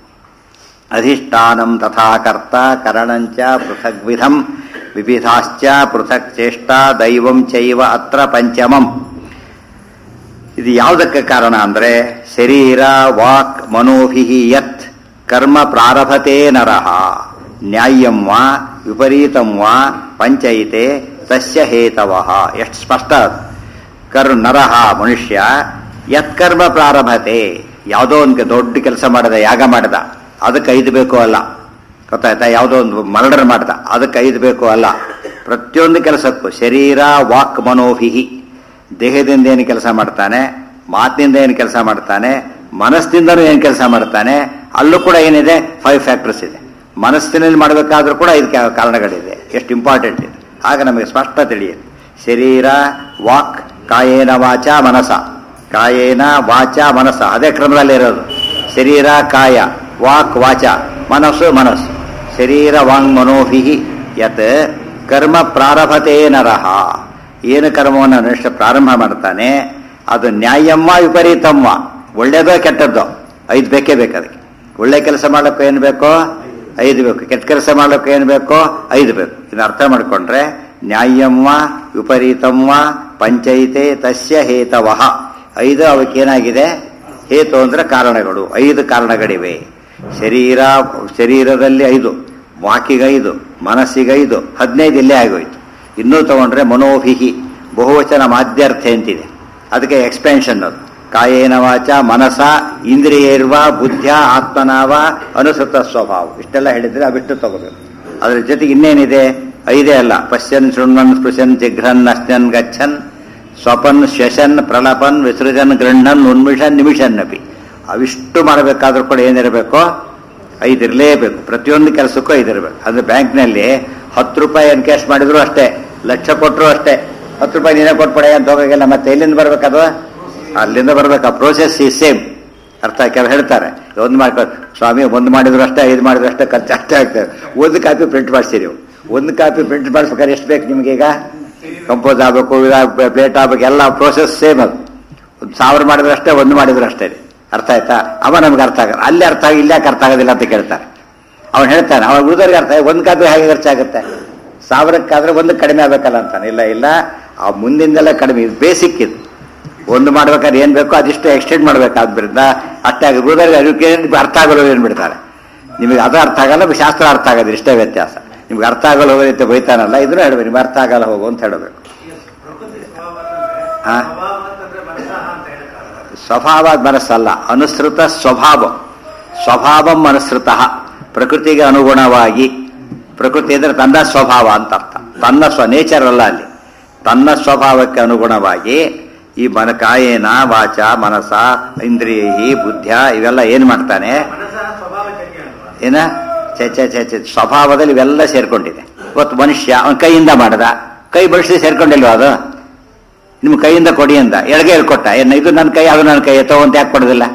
ಅಧಿಷ್ಠಾನಂ ತಥಾ ಕರ್ತ ಕರಣಂಚ ಪೃಥಗ್ ವಿಧಂ ವಿವಿಧಾಶ್ಚ ಪೃಥಕ್ ಚೇಷ್ಟ ದೈವಂ ಚೈವ ಅತ್ರ ಪಂಚಮಂ ಇದು ಯಾವುದಕ್ಕೆ ಕಾರಣ ಅಂದ್ರೆ ಶರೀರ ವಾಕ್ ಮನೋಭಿ ಯತ್ ಕರ್ಮ ಪ್ರಾರಭತೆ ನರಹ ನ್ಯಾಯಂ ವಾ ವಿಪರೀತಂ ವಾ ಪಂಚಯಿತೆ ತಸ್ಯ ಹೇತವಃ ಎಷ್ಟು ಸ್ಪಷ್ಟ ಅದು ಕರ್ ನರಹ ಮನುಷ್ಯ ಯತ್ಕರ್ಮ ಪ್ರಾರಂಭತೆ ಯಾವುದೋ ಒಂದು ದೊಡ್ಡ ಕೆಲಸ ಮಾಡದ ಯಾಗ ಮಾಡದ ಅದಕ್ಕೆ ಐದು ಬೇಕು ಅಲ್ಲ ಗೊತ್ತಾಯ್ತಾ ಯಾವುದೋ ಒಂದು ಮರ್ಡರ್ ಮಾಡ್ದ ಅದಕ್ಕೆ ಐದು ಬೇಕು ಅಲ್ಲ ಪ್ರತಿಯೊಂದು ಕೆಲಸಕ್ಕೂ ಶರೀರ ವಾಕ್ ಮನೋಭಿಹಿ ದೇಹದಿಂದ ಏನು ಕೆಲಸ ಮಾಡ್ತಾನೆ ಮಾತಿನಿಂದ ಏನು ಕೆಲಸ ಮಾಡ್ತಾನೆ ಮನಸ್ಸಿನಿಂದನೂ ಏನು ಕೆಲಸ ಮಾಡ್ತಾನೆ ಅಲ್ಲೂ ಕೂಡ ಏನಿದೆ ಫೈವ್ ಫ್ಯಾಕ್ಟರ್ಸ್ ಇದೆ ಮನಸ್ಸಿನಲ್ಲಿ ಮಾಡಬೇಕಾದ್ರೂ ಕೂಡ ಐದು ಕಾ- ಕಾರಣಗಳಿದೆ ಎಷ್ಟು ಇಂಪಾರ್ಟೆಂಟ್ ಇದೆ ಆಗ ನಮಗೆ ಸ್ಪಷ್ಟ ತಿಳಿಯುತ್ತೆ ಶರೀರ ವಾಕ್ ಕಾಯೇನ ವಾಚ ಮನಸ ಕಾಯೇನ ವಾಚ ಮನಸ ಅದೇ ಕ್ರಮದಲ್ಲಿ ಇರೋದು ಶರೀರ ಕಾಯ ವಾಕ್ ವಾಚ ಮನಸ್ಸು ಮನಸ್ಸು ಶರೀರ ವಾಂಗ್ ಮನೋಭಿಹಿ ಯತ್ ಕರ್ಮ ಪ್ರಾರಭತೆ ನರಹ ಏನು ಕರ್ಮವನ್ನು ಮನುಷ್ಯ ಪ್ರಾರಂಭ ಮಾಡ್ತಾನೆ ಅದು ನ್ಯಾಯಮ್ಮ ವಿಪರೀತಮ್ಮ ಒಳ್ಳೇದೋ ಕೆಟ್ಟದ್ದೋ ಐದು ಬೇಕೇ ಬೇಕು ಅದಕ್ಕೆ ಒಳ್ಳೆ ಕೆಲಸ ಮಾಡೋಕ್ಕೂ ಏನು ಬೇಕೋ ಐದು ಬೇಕು ಕೆಟ್ಟ ಕೆಲಸ ಮಾಡೋಕ್ಕೂ ಏನು ಬೇಕೋ ಐದು ಬೇಕು ಇದನ್ನ ಅರ್ಥ ಮಾಡ್ಕೊಂಡ್ರೆ ನ್ಯಾಯಮ್ಮ ವಿಪರೀತಮ್ಮ ಪಂಚೈತೆ ತಸ್ಯ ಹೇತವಃ ಐದು ಅವಕ್ಕೇನಾಗಿದೆ ಹೇತು ಅಂದ್ರೆ ಕಾರಣಗಳು ಐದು ಕಾರಣಗಳಿವೆ ಶರೀರ ಶರೀರದಲ್ಲಿ ಐದು ವಾಕಿಗೈದು ಮನಸ್ಸಿಗೈದು ಹದಿನೈದು ಇಲ್ಲೇ ಆಗೋಯ್ತು ಇನ್ನೂ ತಗೊಂಡ್ರೆ ಮನೋಭಿಹಿ ಬಹುವಚನ ಮಾಧ್ಯರ್ಥ ಅಂತಿದೆ ಅದಕ್ಕೆ ಎಕ್ಸ್ಪೆನ್ಷನ್ ಅದು ಕಾಯೇನ ವಾಚ ಮನಸ ಇಂದ್ರಿಯೇರ್ವ ಬುದ್ಧ ಆತ್ಮನಾವ ಅನುಸೃತ ಸ್ವಭಾವ ಇಷ್ಟೆಲ್ಲ ಹೇಳಿದ್ರೆ ಅವಿಷ್ಟು ತಗೋಬೇಕು ಅದ್ರ ಜೊತೆಗೆ ಇನ್ನೇನಿದೆ ಐದೇ ಅಲ್ಲ ಪಶ್ಯನ್ ಶೃಣ್ವನ್ ಸ್ಪೃಶನ್ ಜಿಘ್ರನ್ ಅಶ್ನನ್ ಗಚ್ಚನ್ ಸ್ವಪನ್ ಶ್ವಸನ್ ಪ್ರಲಪನ್ ವಿಸೃಜನ್ ಗೃಹ್ಣನ್ ಉನ್ಮಿಷನ್ ನಿಮಿಷನ್ ಅಪಿ ಅವಿಷ್ಟು ಮಾಡಬೇಕಾದ್ರೂ ಕೂಡ ಏನಿರಬೇಕು ಐದಿರಲೇಬೇಕು ಪ್ರತಿಯೊಂದು ಕೆಲಸಕ್ಕೂ ಐದಿರಬೇಕು ಅಂದ್ರೆ ಬ್ಯಾಂಕ್ನಲ್ಲಿ ಹತ್ತು ರೂಪಾಯಿ ಎನ್ಕ್ಯಾಶ್ ಮಾಡಿದ್ರು ಅಷ್ಟೇ ಲಕ್ಷ ಕೊಟ್ಟರು ಅಷ್ಟೇ ಹತ್ತು ರೂಪಾಯಿ ನೀನೇ ಕೊಟ್ಬಿಡ ಅಂತ ಹೋಗೋಗಿಲ್ಲ ಮತ್ತೆ ಎಲ್ಲಿಂದ ಬರ್ಬೇಕದು ಅಲ್ಲಿಂದ ಬರ್ಬೇಕು ಆ ಪ್ರೋಸೆಸ್ ಈ ಸೇಮ್ ಅರ್ಥ ಕೆಲವು ಹೇಳ್ತಾರೆ ಒಂದು ಮಾಡ್ಕೊ ಸ್ವಾಮಿ ಒಂದು ಮಾಡಿದ್ರು ಅಷ್ಟೇ ಐದು ಮಾಡಿದ್ರು ಅಷ್ಟೇ ಖರ್ಚು ಅಷ್ಟೇ ಆಗ್ತದೆ ಒಂದು ಕಾಪಿ ಪ್ರಿಂಟ್ ಮಾಡಿಸಿ ನೀವು ಒಂದು ಕಾಪಿ ಪ್ರಿಂಟ್ ಮಾಡಿಸ್ಬೇಕಾದ್ರೆ ಎಷ್ಟು ಬೇಕು ನಿಮ್ಗೆ ಈಗ ಕಂಪೋಸ್ ಆಗಬೇಕು ಪ್ಲೇಟ್ ಆಗ್ಬೇಕು ಎಲ್ಲ ಪ್ರೋಸೆಸ್ ಸೇಮ್ ಅದು ಒಂದು ಸಾವಿರ ಮಾಡಿದ್ರು ಅಷ್ಟೇ ಒಂದು ಮಾಡಿದ್ರು ಅಷ್ಟೇ ಅರ್ಥ ಆಯ್ತಾ ಅವ ನಮ್ಗೆ ಅರ್ಥ ಆಗಲ್ಲ ಅಲ್ಲಿ ಅರ್ಥ ಆಗಿ ಇಲ್ಲಿ ಯಾಕೆ ಅರ್ಥ ಆಗೋದಿಲ್ಲ ಅಂತ ಕೇಳ್ತಾರೆ ಅವನು ಹೇಳ್ತಾನೆ ಅವನು ಉಳಿದವ್ರಿಗೆ ಅರ್ಥ ಒಂದು ಕಾಪಿ ಹೇಗೆ ಖರ್ಚಾಗುತ್ತೆ ಸಾವಿರಕ್ಕಾದ್ರೆ ಒಂದು ಕಡಿಮೆ ಆಗ್ಬೇಕಲ್ಲ ಅಂತಾನೆ ಇಲ್ಲ ಇಲ್ಲ ಆ ಮುಂದಿಂದೆಲ್ಲ ಕಡಿಮೆ ಇದು ಬೇಸಿಕ್ ಇದು ಒಂದು ಮಾಡ್ಬೇಕಾದ್ರೆ ಏನ್ ಬೇಕೋ ಅದಿಷ್ಟು ಎಕ್ಸ್ಟೆಂಡ್ ಮಾಡ್ಬೇಕಾದ್ರಿಂದ ಅಷ್ಟೇ ಆಗಿ ಉಳಿದವ್ರಿಗೆ ಅದಕ್ಕೆ ಏನ್ ಅರ್ಥ ಆಗಲ್ಲ ಏನ್ ಬಿಡ್ತಾರೆ ನಿಮಗೆ ಅದು ಅರ್ಥ ಆಗಲ್ಲ ಶಾಸ್ತ್ರ ಅರ್ಥ ಆಗೋದು ಇಷ್ಟೇ ವ್ಯತ್ಯಾಸ ನಿಮ್ಗೆ ಅರ್ಥ ಆಗಲ್ಲ ಹೋಗೋ ರೀತಿ ಬೈತಾನಲ್ಲ ಇದನ್ನು ಹೇಳ್ಬೇಕು ನಿಮ್ಗೆ ಅರ್ಥ ಆಗಲ್ಲ ಹೋಗು ಅಂತ ಹೇಳಬೇಕು ಪ್ರಕೃತಿ ಸ್ವಭಾವ ಅಂತಂದ್ರೆ ಹಾ. ಸ್ವಭಾವ ಅಂತಂದ್ರೆ ಮನಸ್ಸಹ ಅಂತ ಹೇಳಕ್ಕಾಗಲ್ಲ ಸ್ವಭಾವ ಮನಸ್ಸಲ್ಲ ಅನುಸೃತ ಸ್ವಭಾವ ಸ್ವಭಾವಂ ಅನುಸೃತ ಪ್ರಕೃತಿಗೆ ಅನುಗುಣವಾಗಿ ಪ್ರಕೃತಿ ಅಂದ್ರೆ ತನ್ನ ಸ್ವಭಾವ ಅಂತ ಅರ್ಥ ತನ್ನ ಸ್ವ ನೇಚರ್ ಅಲ್ಲ ಅಲ್ಲಿ ತನ್ನ ಸ್ವಭಾವಕ್ಕೆ ಅನುಗುಣವಾಗಿ ಈ ಮನ ಕಾಯೇನ ವಾಚ ಮನಸ ಇಂದ್ರಿಯ ಬುದ್ಧ ಇವೆಲ್ಲ ಏನ್ ಮಾಡ್ತಾನೆ ಮನಸ್ಸಹ ಸ್ವಭಾವ ಜನ್ಯ ಅಲ್ವಾ ಏನ ಚೆ ಚೆ ಚೆ ಚೆ ಸ್ವಭಾವದಲ್ಲಿ ಇವೆಲ್ಲ ಸೇರ್ಕೊಂಡಿದೆ ಇವತ್ತು ಮನುಷ್ಯ ಅವನ ಕೈಯಿಂದ ಮಾಡದ ಕೈ ಬಳಸಿ ಸೇರ್ಕೊಂಡಿಲ್ವ ಅದು ನಿಮ್ಮ ಕೈಯಿಂದ ಕೊಡಿ ಅಂದ ಎಡಗೈ ಕೊಟ್ಟ ಏನ ಇದು ನನ್ನ ಕೈ ಅದು ನನ್ನ ಕೈ ಎತ್ತೋ ಅಂತ ಯಾಕೆ ಕೊಡೋದಿಲ್ಲ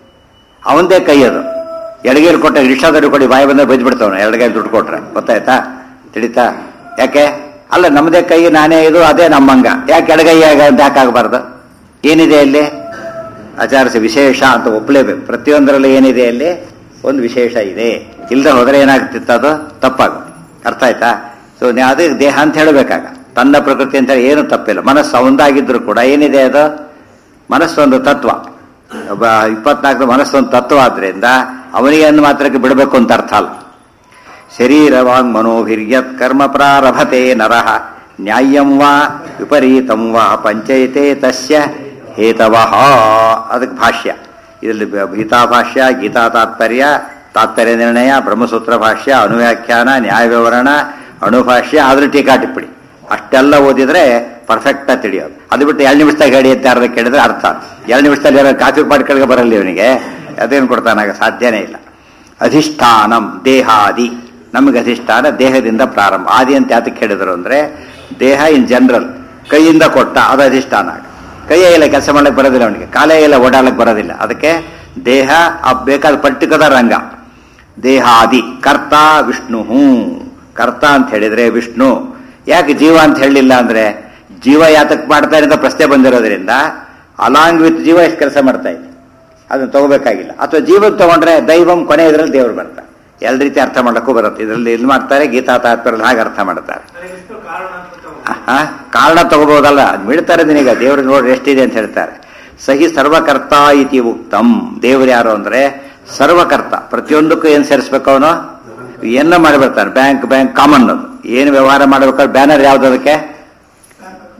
ಅವಂದೇ ಕೈ ಅದು ಎಡಗೈಲಿ ಕೊಟ್ಟ ರಿಕ್ಷಾದವ್ರು ಕೊಡಿ ಬಾಯಿ ಬಂದ್ರೆ ಬೈದು ಬಿಡ್ತಾವನು ಎಡಗೈ ದುಡ್ಡು ಕೊಟ್ರೆ ಗೊತ್ತಾಯ್ತಾ ತಿಳಿತಾ ಯಾಕೆ ಅಲ್ಲ ನಮ್ಮದೇ ಕೈ ನಾನೇ ಇದು ಅದೇ ನಮ್ಮಂಗ ಯಾಕೆ ಎಡಗೈ ಆಗ- ಅಂತ ಯಾಕೆ ಆಗಬಾರ್ದು ಏನಿದೆ ಅಲ್ಲಿ ಆಚಾರಿಸಿ ವಿಶೇಷ ಅಂತ ಒಪ್ಪಲೇಬೇಕು ಪ್ರತಿಯೊಂದರಲ್ಲಿ ಏನಿದೆ ಅಲ್ಲಿ ಒಂದು ವಿಶೇಷ ಇದೆ ಇಲ್ಲದೆ ಹೋದ್ರೆ ಏನಾಗ್ತಿತ್ತು ಅದು ತಪ್ಪಾಗುತ್ತೆ ಅರ್ಥ ಆಯ್ತಾ ಸೊ ಅದೇ ದೇಹ ಅಂತ ಹೇಳಬೇಕಾಗ ತನ್ನ ಪ್ರಕೃತಿ ಅಂತ ಹೇಳಿ ಏನು ತಪ್ಪಿಲ್ಲ ಮನಸ್ಸು ಒಂದಾಗಿದ್ರು ಕೂಡ ಏನಿದೆ ಅದು ಮನಸ್ಸೊಂದು ತತ್ವ ಒಬ್ಬ ಇಪ್ಪತ್ನಾಲ್ಕು ಮನಸ್ಸೊಂದು ತತ್ವ ಆದ್ರಿಂದ ಅವನಿಗೆ ಅನ್ನು ಮಾತ್ರಕ್ಕೆ ಬಿಡಬೇಕು ಅಂತ ಅರ್ಥ ಅಲ್ಲ ಶರೀರವಾಂಗ್ ಮನೋಭಿರ್ಯತ್ ಕರ್ಮ ಪ್ರಾರಭತೆ ನರಃ ನ್ಯಾಯಂ ವಾ ವಿಪರೀತಂ ವಾ ಪಂಚೈತೆ ತಸ್ಯ ಹೇತವಃ ಅದಕ್ಕೆ ಭಾಷ್ಯ ಇದರಲ್ಲಿ ಬ- ಗೀತಾ ಭಾಷ್ಯ ಗೀತಾ ತಾತ್ಪರ್ಯ ತಾತ್ಪರ್ಯ ನಿರ್ಣಯ ಬ್ರಹ್ಮಸೂತ್ರ ಭಾಷ್ಯ ಅನುವ್ಯಾಖ್ಯಾನ ನ್ಯಾಯ ವಿವರಣ ಅಣುಭಾಷ್ಯ ಆದ್ರೆ ಟೀಕಾ ಟಿಪ್ಪಣಿ ಅಷ್ಟೆಲ್ಲ ಓದಿದ್ರೆ ಪರ್ಫೆಕ್ಟ್ ಆಗಿ ತಿಳಿಯೋದು ಅದು ಬಿಟ್ಟು ಎರಡು ನಿಮಿಷದಾಗ ಹೇಳಿ ಅಂತ ಯಾರು ಕೇಳಿದ್ರೆ ಅರ್ಥ ಎರಡು ನಿಮಿಷದಲ್ಲಿ ಯಾರೋ ಕಾಫಿ ಮಾಡ್ಕೊಳ್ಳಿ ಬರಲ್ಲ ಇವನಿಗೆ ಅದೇನು ಕೊಡ್ತಾನಾಗ ಸಾಧ್ಯನೇ ಇಲ್ಲ ಅಧಿಷ್ಠಾನಂ ದೇಹಾದಿ ನಮಗೆ ಅಧಿಷ್ಠಾನ ದೇಹದಿಂದ ಪ್ರಾರಂಭ ಆದಿ ಅಂತ ಯಾತಕ್ಕೆ ಹೇಳಿದ್ರು ಅಂದ್ರೆ ದೇಹ ಇನ್ ಜನರಲ್ ಕೈಯಿಂದ ಕೊಟ್ಟ ಅದು ಅಧಿಷ್ಠಾನ ಕೈಯೇ ಇಲ್ಲ ಕೆಲಸ ಮಾಡಕ್ಕೆ ಬರೋದಿಲ್ಲ ಅವನಿಗೆ ಕಾಲೇ ಇಲ್ಲ ಓಡಾಡಕ್ಕೆ ಬರೋದಿಲ್ಲ ಅದಕ್ಕೆ ದೇಹ ಆ ಬೇಕಾದ ಪರ್ಟಿಕ್ಯುಲರ್ ರಂಗ ದೇಹಾದಿ ಕರ್ತ ವಿಷ್ಣು ಕರ್ತ ಅಂತ ಹೇಳಿದ್ರೆ ವಿಷ್ಣು ಯಾಕೆ ಜೀವ ಅಂತ ಹೇಳಲಿಲ್ಲ ಅಂದ್ರೆ ಜೀವ ಯಾತಕ್ ಮಾಡ್ತಾರೆ ಅಂತ ಪ್ರಶ್ನೆ ಬಂದಿರೋದ್ರಿಂದ ಅಲಾಂಗ್ ವಿತ್ ಜೀವ ಎಷ್ಟು ಕೆಲಸ ಮಾಡ್ತಾ ಇದೆ ಅದನ್ನ ತಗೋಬೇಕಾಗಿಲ್ಲ ಅಥವಾ ಜೀವನ ತಗೊಂಡ್ರೆ ದೈವಂ ಕೊನೆ ಇದರಲ್ಲಿ ದೇವರು ಬರ್ತಾರೆ ಎರಡು ರೀತಿ ಅರ್ಥ ಮಾಡಕ್ಕೂ ಬರುತ್ತೆ ಇದರಲ್ಲಿ ಇಲ್ಲಿ ಮಾಡ್ತಾರೆ ಗೀತಾ ತಾತ್ಪರ್ಯ ಹಾಗೆ ಅರ್ಥ ಮಾಡ್ತಾರೆ ನನಗೆ ಎಷ್ಟು ಕಾರಣ ಅಂತ ತಗೋ. ಆ, ಕಾರಣ ತಗೋಬಹುದಲ್ಲ ಅದ್ ಬೀಳ್ತಾರೆ ನಿನಗೆ ದೇವ್ರು ನೋಡಿ ಎಷ್ಟಿದೆ ಅಂತ ಹೇಳ್ತಾರೆ ಸಹಿ ಸರ್ವಕರ್ತ ಇತಿ ಉಕ್ತಂ ದೇವ್ರು ಯಾರು ಅಂದ್ರೆ ಸರ್ವಕರ್ತ ಪ್ರತಿಯೊಂದಕ್ಕೂ ಏನ್ ಸೇರಿಸ್ಬೇಕು ಅವನು ಏನ ಮಾಡಿಬಿಡ್ತಾನೆ ಬ್ಯಾಂಕ್ ಬ್ಯಾಂಕ್ ಕಾಮನ್ ಅದು ಏನು ವ್ಯವಹಾರ ಮಾಡ್ಬೇಕಾದ್ರೆ ಬ್ಯಾನರ್ ಯಾವ್ದು ಅದಕ್ಕೆ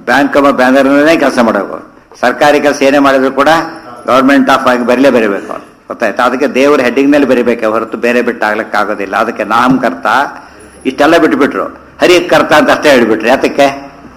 ಬ್ಯಾಂಕ್ ಬ್ಯಾನರ್ನೇ ಕೆಲಸ ಮಾಡಬೇಕು ಸರ್ಕಾರಿ ಕೆಲಸ ಏನೇ ಮಾಡಿದ್ರು ಕೂಡ ಗೌರ್ಮೆಂಟ್ ಆಫ್ ಆಗಿ ಬರಲೇ ಬರೀಬೇಕು ಅವ್ನು ಗೊತ್ತಾಯ್ತಾ ಅದಕ್ಕೆ ದೇವ್ರ ಹೆಡ್ಡಿಂಗ್ನಲ್ಲಿ ಬರೀಬೇಕೆ ಹೊರತು ಬೇರೆ ಬಿಟ್ಟು ಆಗ್ಲಿಕ್ಕೆ ಆಗೋದಿಲ್ಲ ಅದಕ್ಕೆ ನಾಮಕರ್ತ ಇಷ್ಟೆಲ್ಲ ಬಿಟ್ಬಿಟ್ರು ಹರಿ ಕರ್ತ ಅಂತ ಅಷ್ಟೇ ಹೇಳ್ಬಿಟ್ರು ಯಾತಕ್ಕೆ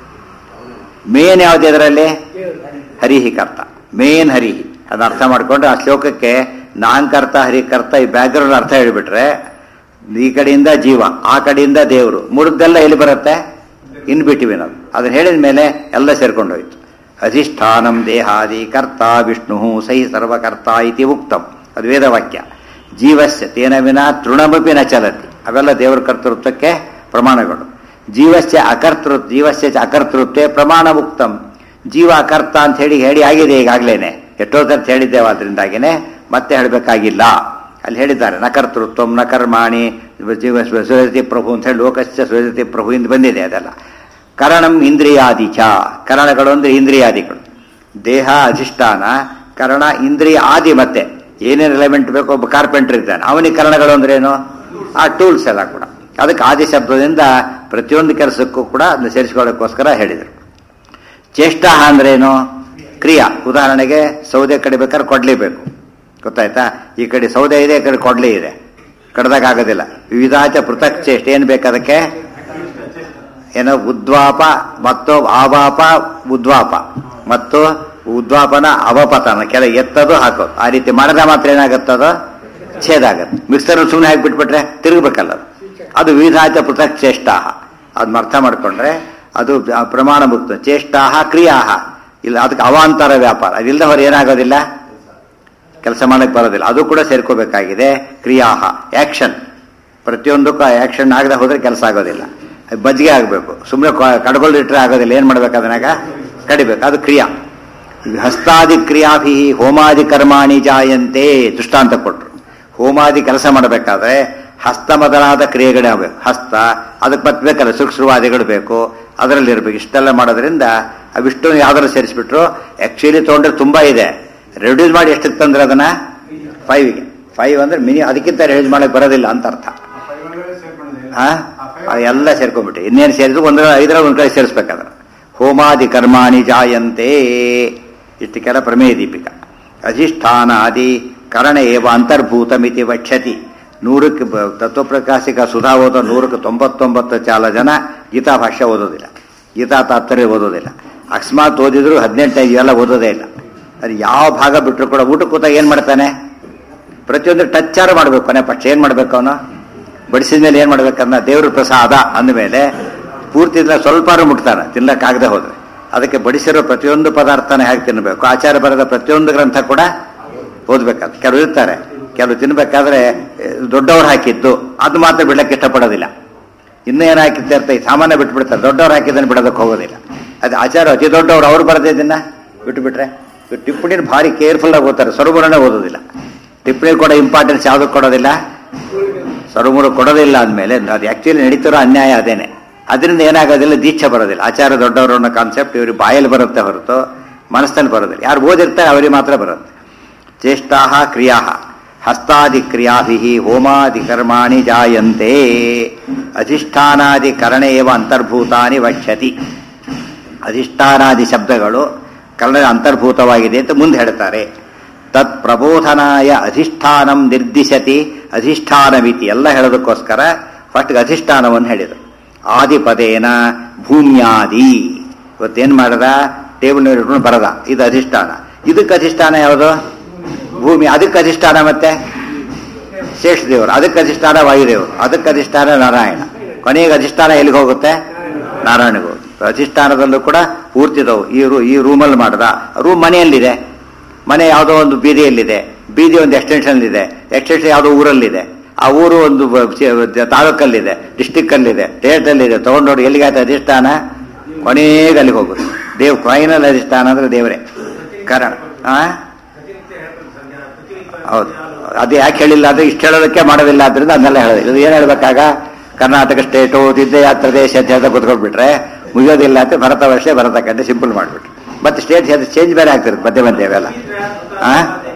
ಮೇನ್ ಯಾವ್ದು ಇದರಲ್ಲಿ ಹರಿಹಿ ಕರ್ತ ಮೇನ್ ಹರಿಹಿ ಅದನ್ನ ಅರ್ಥ ಮಾಡ್ಕೊಂಡು ಆ ಶ್ಲೋಕಕ್ಕೆ ನಾಂಕರ್ತ ಹರಿಕರ್ತ ಈ ಬ್ಯಾಕ್ಗ್ರೌಂಡ್ ಅರ್ಥ ಹೇಳ್ಬಿಟ್ರೆ ಈ ಕಡೆಯಿಂದ ಜೀವ ಆ ಕಡೆಯಿಂದ ದೇವರು ಮುರಿದೆಲ್ಲ ಎಲ್ಲಿ ಬರುತ್ತೆ ಇನ್ ಬಿಟ್ಟಿವಿ ನಾವು ಅದನ್ನ ಹೇಳಿದ ಮೇಲೆ ಎಲ್ಲ ಸೇರ್ಕೊಂಡೋಯ್ತು ಅಧಿಷ್ಠಾನಂ ದೇಹಾದಿ ಕರ್ತ ವಿಷ್ಣು ಸಹಿ ಸರ್ವಕರ್ತ ಇತಿ ಉಕ್ತಂ ಅದು ವೇದವಾಕ್ಯ ಜೀವಸ್ಯ ತೇನ ವಿನ ತೃಣಮಪಿ ನ ಚಲತಿ ಅವೆಲ್ಲ ದೇವರ ಕರ್ತೃತ್ವಕ್ಕೆ ಪ್ರಮಾಣಗಳು ಜೀವಸ್ಯ ಅಕರ್ತೃ ಜೀವಸ್ಯ ಚ ಅಕರ್ತೃತ್ವೇ ಪ್ರಮಾಣ ಉಕ್ತಂ ಜೀವ ಅಕರ್ತ ಅಂತ ಹೇಳಿ ಹೇಳಿ ಆಗಿದೆ ಈಗಾಗ್ಲೇನೆ ಎಷ್ಟೋ ಸರ್ತಿ ಹೇಳಿದ್ದೇವೆ ಅದರಿಂದಾಗಿನೇ ಮತ್ತೆ ಹೇಳಬೇಕಾಗಿಲ್ಲ ಅಲ್ಲಿ ಹೇಳಿದ್ದಾರೆ ನ ಕರ್ತೃತ್ವ ನ ಕರ್ಮಾಣಿ ಜೀವ ಸ್ವಜತಿ ಪ್ರಭು ಅಂತ ಹೇಳಿ ಲೋಕಸ್ಯ ಸ್ವಜತಿ ಪ್ರಭು ಇಂದ ಬಂದಿದೆ ಅದೆಲ್ಲ ಕರಣಂ ಇಂದ್ರಿಯಾದಿ ಚ ಕರಣಗಳು ಅಂದ್ರೆ ಇಂದ್ರಿಯಾದಿಗಳು ದೇಹ ಅಧಿಷ್ಠಾನ ಕರಣ ಇಂದ್ರಿಯ ಆದಿ ಮತ್ತೆ ಏನೇನು ಎಲಿಮೆಂಟ್ ಬೇಕೋ ಒಬ್ಬ ಕಾರ್ಪೆಂಟರ್ ಇದ್ದಾನೆ ಅವನಿಗೆ ಕರಣಗಳು ಅಂದ್ರೆ ಏನು ಆ ಟೂಲ್ಸ್ ಎಲ್ಲ ಕೂಡ ಅದಕ್ಕೆ ಆದಿ ಶಬ್ದದಿಂದ ಪ್ರತಿಯೊಂದು ಕೆಲಸಕ್ಕೂ ಕೂಡ ಅದನ್ನ ಸೇರಿಸ್ಕೊಳ್ಳೋಕ್ಕೋಸ್ಕರ ಹೇಳಿದರು ಚೇಷ್ಟ ಅಂದ್ರೇನು ಕ್ರಿಯಾ ಉದಾಹರಣೆಗೆ ಸೌದೆ ಕಡಿಬೇಕಾದ್ರೆ ಕೊಡ್ಲೇಬೇಕು ಗೊತ್ತಾಯ್ತಾ ಈ ಕಡೆ ಸೌದೆ ಇದೆ ಈ ಕಡೆ ಕೊಡ್ಲಿ ಇದೆ ಕಡ್ದಾಗ ಆಗೋದಿಲ್ಲ ವಿವಿಧಾಚ ಪೃಥಕ್ ಚೇಷ್ಟ ಏನ್ ಬೇಕು ಅದಕ್ಕೆ ಏನೋ ಉದ್ವಾಪ ಮತ್ತು ಆವಾಪ ಉದ್ವಾಪ ಮತ್ತು ಉದ್ವಾಪನ ಅವಪತನ ಕೆಲ ಎತ್ತದು ಹಾಕೋದು ಆ ರೀತಿ ಮಾಡಿದ್ರೆ ಮಾತ್ರ ಏನಾಗುತ್ತದೋ ಛೇದ ಆಗತ್ತೆ ಮಿಕ್ಸರ್ ಸುಮ್ಮನೆ ಹಾಕಿ ಬಿಟ್ಬಿಟ್ರೆ ತಿರುಗಬೇಕಲ್ಲ ಅದು. ಅದು ವಿವಿಧಾಚ ಪೃಥಕ್ ಚೇಷ್ಟಾಹ ಅದನ್ನ ಅರ್ಥ ಮಾಡ್ಕೊಂಡ್ರೆ ಅದು ಆ ಪ್ರಮಾಣ ಮುಕ್ತ ಚೇಷ್ಟಾಹ ಕ್ರಿಯಾಹ ಇಲ್ಲ ಅದಕ್ಕೆ ಅವಾಂತರ ವ್ಯಾಪಾರ ಅದಿಲ್ಲದ ಹೊರ ಏನಾಗೋದಿಲ್ಲ ಕೆಲಸ ಮಾಡಕ್ಕೆ ಬರೋದಿಲ್ಲ ಅದು ಕೂಡ ಸೇರ್ಕೋಬೇಕಾಗಿದೆ ಕ್ರಿಯಾಹ ಆಕ್ಷನ್ ಪ್ರತಿಯೊಂದಕ್ಕೂ ಆಕ್ಷನ್ ಆಗದೆ ಹೋದ್ರೆ ಕೆಲಸ ಆಗೋದಿಲ್ಲ ಅದು ಬಜ್ಜಿಗೆ ಆಗಬೇಕು ಸುಮ್ಮನೆ ಕಡ್ಗೊಳ್ಳಿಟ್ರೆ ಆಗೋದಿಲ್ಲ ಏನು ಮಾಡ್ಬೇಕು ಅದನ್ನಾಗ ಕಡಿಬೇಕು ಅದು ಕ್ರಿಯಾ ಹಸ್ತಾದಿ ಕ್ರಿಯಾಭಿ ಹೋಮಾದಿ ಕರ್ಮಾಣಿ ಜಾಯಂತೆ ದೃಷ್ಟಾಂತ ಕೊಟ್ರು ಹೋಮಾದಿ ಕೆಲಸ ಮಾಡಬೇಕಾದ್ರೆ ಹಸ್ತ ಮೊದಲಾದ ಕ್ರಿಯೆಗಳೇ ಆಗಬೇಕು ಹಸ್ತ ಅದಕ್ಕೆ ಮತ್ತೆ ಬೇಕಲ್ಲ ಸೂಕ್ಷ್ಮವಾದಿಗಳು ಬೇಕು ಅದರಲ್ಲಿ ಇರಬೇಕು ಇಷ್ಟೆಲ್ಲ ಮಾಡೋದ್ರಿಂದ ಅವಿಷ್ಟು ಯಾವ್ದಾರು ಸೇರಿಸ್ಬಿಟ್ರು ಆಕ್ಚುಲಿ ತೊಗೊಂಡ್ರೆ ತುಂಬಾ ಇದೆ ರೆಡ್ಯೂಸ್ ಮಾಡಿ ಎಷ್ಟಕ್ಕೆ ತಂದ್ರೆ ಅದನ್ನ ಫೈವ್ಗೆ ಫೈವ್ ಅಂದ್ರೆ ಮಿನಿ ಅದಕ್ಕಿಂತ ರೆಡ್ಯೂಸ್ ಮಾಡಕ್ ಬರೋದಿಲ್ಲ ಅಂತ ಅರ್ಥ ಆ? ಆ ಎಲ್ಲ ಸೇರ್ಕೊಂಡ್ಬಿಟ್ಟು ಇನ್ನೇನು ಸೇರಿದ್ರು ಒಂದ್ರ ಐದರ ಒಂದ್ ಕಡೆ ಸೇರಿಸ್ಬೇಕಾದ್ರೆ ಹೋಮಾದಿ ಕರ್ಮಾಣಿ ಜಾಯಂತೆ ಇಷ್ಟಕ್ಕೆಲ್ಲ ಪ್ರಮೇಯ ದೀಪಿಕ ಅಧಿಷ್ಠಾನಾದಿ ಕರಣ ಏವ ಅಂತರ್ಭೂತ ಮಿತಿ ವಕ್ಷತಿ ನೂರಕ್ಕೆ ಬ- ತತ್ವಪ್ರಕಾಶಿಕ ಸುಧಾ ಓದೋ ನೂರಕ್ಕೆ ತೊಂಬತ್ತೊಂಬತ್ತು ಚಾಲ ಜನ ಗೀತಾ ಭಾಷ್ಯ ಓದೋದಿಲ್ಲ ಗೀತಾ ತಾತ್ಪರ್ಯ ಓದೋದಿಲ್ಲ ಅಕಸ್ಮಾತ್ ಓದಿದ್ರು ಹದಿನೆಂಟು ಇವೆಲ್ಲ ಓದೋದೇ ಇಲ್ಲ ಅದು ಯಾವ ಭಾಗ ಬಿಟ್ಟರು ಕೂಡ ಊಟಕ್ಕೆ ಕೂತಾಗ ಏನ್ ಮಾಡ್ತಾನೆ ಪ್ರತಿಯೊಂದು ಟಚ್ಚಾರು ಮಾಡ್ಬೇಕು ಕೊನೆ ಪಕ್ಷ ಏನ್ ಮಾಡ್ಬೇಕು ಅವನು ಬಡಿಸಿದ ಮೇಲೆ ಏನ್ ಮಾಡ್ಬೇಕನ್ನ ದೇವ್ರ ಪ್ರಸಾದ ಅಂದಮೇಲೆ ಪೂರ್ತಿ ಇದ್ರೆ ಸ್ವಲ್ಪಾರು ಮುಟ್ತಾನೆ ತಿನ್ನಕ್ಕಾಗದೆ ಹೋದ್ರೆ ಅದಕ್ಕೆ ಬಡಿಸಿರೋ ಪ್ರತಿಯೊಂದು ಪದಾರ್ಥನ ಹೇಗೆ ತಿನ್ನಬೇಕು ಆಚಾರ ಬರೆದ ಪ್ರತಿಯೊಂದು ಗ್ರಂಥ ಕೂಡ ಓದ್ಬೇಕಾದ ಕೆಲವು ಇರ್ತಾರೆ ಕೆಲವು ತಿನ್ಬೇಕಾದ್ರೆ ಎ, ದೊಡ್ಡವ್ರು ಹಾಕಿದ್ದು ಅದು ಮಾತ್ರ ಬಿಡಕ್ಕೆ ಇಷ್ಟಪಡೋದಿಲ್ಲ ಇನ್ನೂ ಏನು ಹಾಕಿರ್ತಾರೆ ಈ ಸಾಮಾನ್ಯ ಬಿಟ್ಬಿಡ್ತಾರೆ ದೊಡ್ಡವ್ರು ಹಾಕಿದ್ದನ್ನು ಬಿಡೋದಕ್ಕೆ ಹೋಗೋದಿಲ್ಲ ಅದು ಆಚಾರ ಅತಿ ದೊಡ್ಡವ್ರು ಅವ್ರು ಬರೆದಿದ್ದನ್ನ ಬಿಟ್ಟುಬಿಟ್ರೆ ಟಿಪ್ಪಣಿನ ಭಾರಿ ಕೇರ್ಫುಲ್ ಆಗಿ ಓದ್ತಾರೆ ಸ್ವರಮೂರನೇ ಓದೋದಿಲ್ಲ ಟಿಪ್ಪಣಿ ಕೂಡ ಇಂಪಾರ್ಟೆನ್ಸ್ ಯಾವುದಕ್ಕೆ ಕೊಡೋದಿಲ್ಲ ಸ್ವರಮೂರು ಕೊಡೋದಿಲ್ಲ ಅಂದಮೇಲೆ ಅದು ಆಕ್ಚುಲಿ ನಡೀತಿರೋ ಅನ್ಯಾಯ ಅದೇನೆ ಅದರಿಂದ ಏನಾಗೋದಿಲ್ಲ ದೀಕ್ಷೆ ಬರೋದಿಲ್ಲ ಆಚಾರ ದೊಡ್ಡವರು ಅನ್ನೋ ಕಾನ್ಸೆಪ್ಟ್ ಇವ್ರಿಗೆ ಬಾಯಲ್ಲಿ ಬರುತ್ತೆ ಹೊರತು ಮನಸ್ಸಲ್ಲಿ ಬರೋದಿಲ್ಲ ಯಾರು ಓದಿರ್ತಾರೆ ಅವರಿಗೆ ಮಾತ್ರ ಬರುತ್ತೆ ಚೇಷ್ಟಾ ಕ್ರಿಯಾ ಹಸ್ತಾದಿ ಕ್ರಿಯಾಭಿ ಹೋಮಾದಿ ಕರ್ಮಾಣಿ ಜಾಯಂತೆ ಅಧಿಷ್ಠಾನಾದಿ ಕರಣೆ ಏವ ಅಂತರ್ಭೂತಾನಿ ವಕ್ಷ್ಯತಿ ಅಧಿಷ್ಠಾನಾದಿ ಶಬ್ದಗಳು ಕನ್ನಡ ಅಂತರ್ಭೂತವಾಗಿದೆ ಅಂತ ಮುಂದೆ ಹೇಳ್ತಾರೆ ತತ್ ಪ್ರಬೋಧನಾಯ ಅಧಿಷ್ಠಾನಂ ನಿರ್ದಿಶತಿ ಅಧಿಷ್ಠಾನವಿತಿ ಎಲ್ಲ ಹೇಳೋದಕ್ಕೋಸ್ಕರ ಫಸ್ಟ್ ಅಧಿಷ್ಠಾನವನ್ನು ಹೇಳಿದರು ಆದಿಪದೇನ ಭೂಮ್ಯಾದಿ ಇವತ್ತೇನ್ ಮಾಡದ ಟೇಬಲ್ ಇಟ್ಕೊಂಡು ಬರದ ಇದು ಅಧಿಷ್ಠಾನ ಇದಕ್ಕೆ ಅಧಿಷ್ಠಾನ ಯಾವುದು ಭೂಮಿ ಅದಕ್ಕೆ ಅಧಿಷ್ಠಾನ ಮತ್ತೆ ಶೇಷದೇವರು ಅದಕ್ಕೆ ಅಧಿಷ್ಠಾನ ವಾಯುದೇವರು ಅದಕ್ಕೆ ಅಧಿಷ್ಠಾನ ನಾರಾಯಣ ಕೊನೆಗೆ ಅಧಿಷ್ಠಾನ ಎಲ್ಲಿಗೆ ಹೋಗುತ್ತೆ ನಾರಾಯಣಗೂ ಅಧಿಷ್ಠಾನದಲ್ಲೂ ಕೂಡ ಪೂರ್ತಿದವು ಈ ರೂ ಈ ರೂಮಲ್ಲಿ ಮಾಡದ ರೂಮ್ ಮನೆಯಲ್ಲಿದೆ ಮನೆ ಯಾವುದೋ ಒಂದು ಬೀದಿಯಲ್ಲಿದೆ ಬೀದಿ ಒಂದು ಎಕ್ಸ್ಟೆನ್ಷನ್ ಇದೆ ಎಕ್ಸ್ಟೆನ್ಷನ್ ಯಾವುದೋ ಊರಲ್ಲಿದೆ ಆ ಊರು ಒಂದು ಬ- ಚ- ತಾಲೂಕಲ್ಲಿದೆ ಡಿಸ್ಟಿಕ್ ಅಲ್ಲಿದೆ ಸ್ಟೇಟ್ ಅಲ್ಲಿದೆ ತಗೊಂಡೋಡಿ ಎಲ್ಲಿಗಾಯ್ತು ಅಧಿಷ್ಠಾನ ಕೊನೆಗೆ ಅಲ್ಲಿಗೆ ಹೋಗುತ್ತೆ ದೇವ್ ಫೈನಲ್ ಅಧಿಷ್ಠಾನ ಅಂದ್ರೆ ದೇವರೇ ಕಾರಣ ಆ ಪ್ರತಿನಿತ್ಯ ಹೇಳ್ಬೇಕು ಸಂಜೆ ಪ್ರತಿನಿತ್ಯ ಹೌದು ಅದು ಯಾಕೆ ಹೇಳಿಲ್ಲ ಅಂದ್ರೆ ಇಷ್ಟು ಹೇಳೋದಕ್ಕೆ ಮಾಡೋದಿಲ್ಲ ಆದ್ರಿಂದ ಅದನ್ನೆಲ್ಲ ಹೇಳೋದು ಇದು ಏನ್ ಹೇಳ್ಬೇಕಾಗ ಕರ್ನಾಟಕ ಸ್ಟೇಟು ದಿದ್ದೆ ಪ್ರದೇಶ ಅಂತ ಹೇಳ್ತಾ ಕುತ್ಕೊಂಡ್ಬಿಟ್ರೆ ಮುಗಿಯೋದಿಲ್ಲ ಅಂತ ಭರತ ವರ್ಷ ಭರತ ಕಂಡೆ ಸಿಂಪಲ್ ಮಾಡ್ಬಿಟ್ರು ಮತ್ತೆ ಸ್ಟೇಟ್ ಚೇಂಜ್ ಬೇರೆ ಆಗ್ತಿರುತ್ತೆ ಮಧ್ಯೆ ಮಧ್ಯೆ ಅವೆಲ್ಲ ಆ?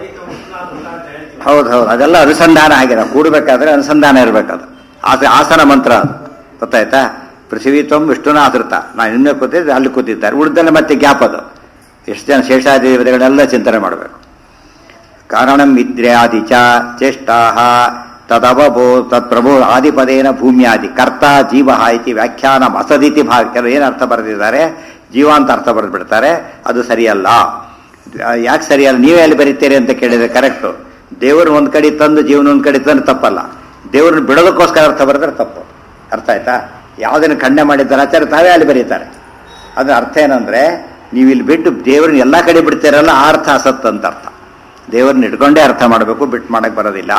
ಹೌದು ಹೌದು ಅದೆಲ್ಲ ಅನುಸಂಧಾನ ಆಗಿದೆ ಕೂಡಬೇಕಾದ್ರೆ ಅನುಸಂಧಾನ ಇರಬೇಕದು ಆಸ ಆಸನ ಮಂತ್ರ ಅದು ಗೊತ್ತಾಯ್ತಾ ಪೃಥ್ವಿ ತ್ವಂ ವಿಷ್ಣುನ ಆಧೃತ ನಾನು ಇನ್ನೂ ಕೂತಿದ್ದೆ ಅಲ್ಲಿ ಕೂತಿದ್ದಾರೆ ಉಳಿದಲ್ಲ ಮತ್ತೆ ಗ್ಯಾಪ್ ಅದು ಎಷ್ಟು ಜನ ಶೇಷಾದಿಗಳನ್ನೆಲ್ಲ ಚಿಂತನೆ ಮಾಡಬೇಕು ಕಾರಣಂ ವಿದ್ರ್ಯಾದಿ ಚ ಚೇಷ್ಟಾ ತದವಬೋ ತತ್ಪ್ರಭೋ ಆದಿಪದೇನ ಭೂಮ್ಯಾದಿ ಕರ್ತ ಜೀವ ಇತಿ ವ್ಯಾಖ್ಯಾನ ಅಸದಿತಿ ಭಾಗ ಕೆಲವು ಏನು ಅರ್ಥ ಬರೆದಿದ್ದಾರೆ ಜೀವ ಅಂತ ಅರ್ಥ ಬರೆದು ಬಿಡ್ತಾರೆ ಅದು ಸರಿಯಲ್ಲ ಯಾಕೆ ಸರಿಯಲ್ಲ ನೀವೇ ಅಲ್ಲಿ ಬರೀತೀರಿ ಅಂತ ಕೇಳಿದ್ರೆ ಕರೆಕ್ಟು ದೇವರು ಒಂದ್ ಕಡೆ ತಂದು ಜೀವನ ಒಂದ್ ಕಡೆ ತಂದು ತಪ್ಪಲ್ಲ ದೇವ್ರನ್ನ ಬಿಡೋದಕ್ಕೋಸ್ಕರ ಅರ್ಥ ಬರೆದ್ರೆ ತಪ್ಪು ಅರ್ಥ ಆಯ್ತಾ ಯಾವುದನ್ನು ಖಂಡನೆ ಮಾಡಿದ್ದಾರೆ ಆಚಾರ್ಯ ತಾವೇ ಅಲ್ಲಿ ಬರೀತಾರೆ ಅದ್ರ ಅರ್ಥ ಏನಂದ್ರೆ ನೀವು ಇಲ್ಲಿ ಬಿಟ್ಟು ದೇವ್ರನ್ನ ಎಲ್ಲಾ ಕಡೆ ಬಿಡ್ತೀರಲ್ಲ ಆ ಅರ್ಥ ಅಸತ್ ಅಂತ ಅರ್ಥ ದೇವರನ್ನ ಇಟ್ಕೊಂಡೇ ಅರ್ಥ ಮಾಡಬೇಕು ಬಿಟ್ಟು ಮಾಡಕ್ ಬರೋದಿಲ್ಲ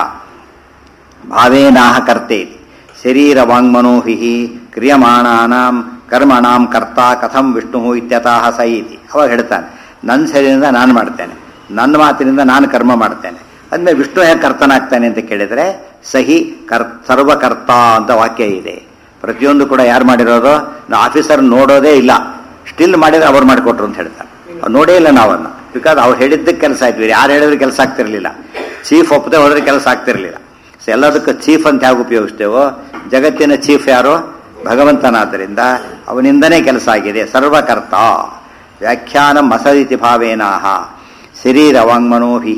ಭಾವೇನಾಹ ಕರ್ತೆ ಶರೀರ ವಾಂಗ್ಮನೋಹಿ ಕ್ರಿಯಮಾಣಾನಾಂ ಕರ್ಮಣಾಂ ಕರ್ತ ಕಥಂ ವಿಷ್ಣು ಇತ್ಯತಃ ಸ ಇತಿ ಅವಾಗ ಹೇಳ್ತಾನೆ ನನ್ನ ಶರೀರದಿಂದ ನಾನು ಮಾಡ್ತೇನೆ ನನ್ನ ಮಾತಿನಿಂದ ನಾನು ಕರ್ಮ ಮಾಡ್ತೇನೆ ಅಂದ್ಮೇಲೆ ವಿಷ್ಣು ಹೇಗೆ ಕರ್ತನಾಗ್ತಾನೆ ಅಂತ ಕೇಳಿದ್ರೆ ಸಹಿ ಕರ್ ಸರ್ವಕರ್ತ ಅಂತ ವಾಕ್ಯ ಇದೆ ಪ್ರತಿಯೊಂದು ಕೂಡ ಯಾರು ಮಾಡಿರೋದು ನಾ ಆಫೀಸರ್ ನೋಡೋದೇ ಇಲ್ಲ ಸ್ಟಿಲ್ ಮಾಡಿದ್ರೆ ಅವ್ರು ಮಾಡಿಕೊಟ್ರು ಅಂತ ಹೇಳ್ತಾರೆ ಅವ್ರು ನೋಡೇ ಇಲ್ಲ ನಾವನ್ನ ಬಿಕಾಸ್ ಅವ್ರು ಹೇಳಿದ್ದಕ್ಕೆ ಕೆಲಸ ಆಯ್ತು ಯಾರು ಹೇಳಿದ್ರೆ ಕೆಲಸ ಆಗ್ತಿರ್ಲಿಲ್ಲ ಚೀಫ್ ಒಪ್ಪದೆ ಹೋದ್ರೆ ಕೆಲಸ ಆಗ್ತಿರ್ಲಿಲ್ಲ ಸೊ ಎಲ್ಲದಕ್ಕೂ ಚೀಫ್ ಅಂತ ಹೇಗೆ ಉಪಯೋಗಿಸ್ತೇವೋ ಜಗತ್ತಿನ ಚೀಫ್ ಯಾರು ಭಗವಂತನಾದ್ದರಿಂದ ಅವನಿಂದನೇ ಕೆಲಸ ಆಗಿದೆ ಸರ್ವಕರ್ತ ವ್ಯಾಖ್ಯಾನ ಮಸದಿತಿ ಭಾವೇನಾಹ ಶರೀರ ವಾಂಗ್ಮನೋಭಿ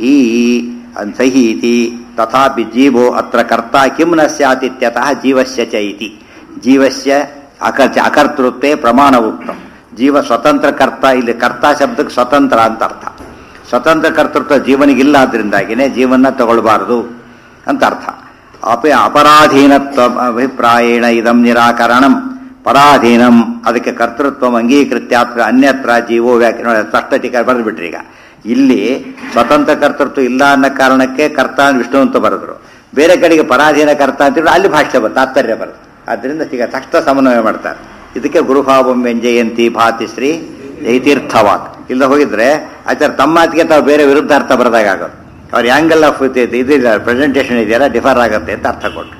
ಸಹೀತಿ ತಥಾಪಿ ಜೀವೋ ಅತ್ರ ಕರ್ತ ಕಿಂ ನ ಸ್ಯಾತ್ ಇತ್ಯತಃ ಜೀವಸ್ಯ ಚ ಇತಿ ಜೀವಸ್ಯ ಅಕರ್ಚ ಅಕರ್ತೃತ್ವೇ ಪ್ರಮಾಣ ಉಕ್ತಂ ಜೀವ ಸ್ವತಂತ್ರ ಕರ್ತ ಇಲ್ಲಿ ಕರ್ತ ಶಬ್ದಕ್ಕೆ ಸ್ವತಂತ್ರ ಅಂತ ಅರ್ಥ ಸ್ವತಂತ್ರ ಕರ್ತೃತ್ವ ಜೀವನಿಗಿಲ್ಲ ಆದ್ರಿಂದಾಗಿನೇ ಜೀವನ ತಗೊಳ್ಬಾರದು ಅಂತ ಅರ್ಥ ಅಪ ಅಪರಾಧೀನತ್ವ ಅಭಿಪ್ರಾಯೇಣ ಇದಂ ನಿರಾಕರಣಂ ಪರಾಧೀನಂ ಅದಕ್ಕೆ ಕರ್ತೃತ್ವ ಅಂಗೀಕೃತ್ಯಾತ್ರ ಅನ್ಯತ್ರ ಜೀವೋ ವ್ಯಾಖ್ಯಾನ ಸ್ಪಷ್ಟ ಟೀಕ ಬರೆದು ಬಿಟ್ರಿ ಈಗ ಇಲ್ಲಿ ಸ್ವತಂತ್ರ ಕರ್ತೃತ್ವ ಇಲ್ಲ ಅನ್ನೋ ಕಾರಣಕ್ಕೆ ಕರ್ತ ವಿಷ್ಣು ಅಂತ ಬರೆದ್ರು ಬೇರೆ ಕಡೆಗೆ ಪರಾಧೀನ ಕರ್ತ ಅಂತ ಅಲ್ಲಿ ಭಾಷ್ಯ ಬರ್ ತಾತ್ಪರ್ಯ ಬರುತ್ತೆ ಆದ್ರಿಂದ ಈಗ ತಕ್ಷಣ ಸಮನ್ವಯ ಮಾಡ್ತಾರೆ ಇದಕ್ಕೆ ಗುರುಭಾವಂ ವ್ಯಂಜಯಂತಿ ಭಾತಿ ಶ್ರೀ ಜೈತೀರ್ಥವಾಕ್ ಇಲ್ಲ ಹೋಗಿದ್ರೆ ಆಚಾರ ತಮ್ಮ ಮಾತಿಗೆ ತಾವು ಬೇರೆ ವಿರುದ್ಧ ಅರ್ಥ ಬರೆದಾಗ ಆಗೋದು ಅವ್ರ ಆಂಗಲ್ ಆಫ್ ಇದಿಲ್ಲ ಪ್ರೆಸೆಂಟೇಷನ್ ಇದೆಯಲ್ಲ ಡಿಫರ್ ಆಗುತ್ತೆ ಅಂತ ಅರ್ಥ ಕೊಟ್ಟು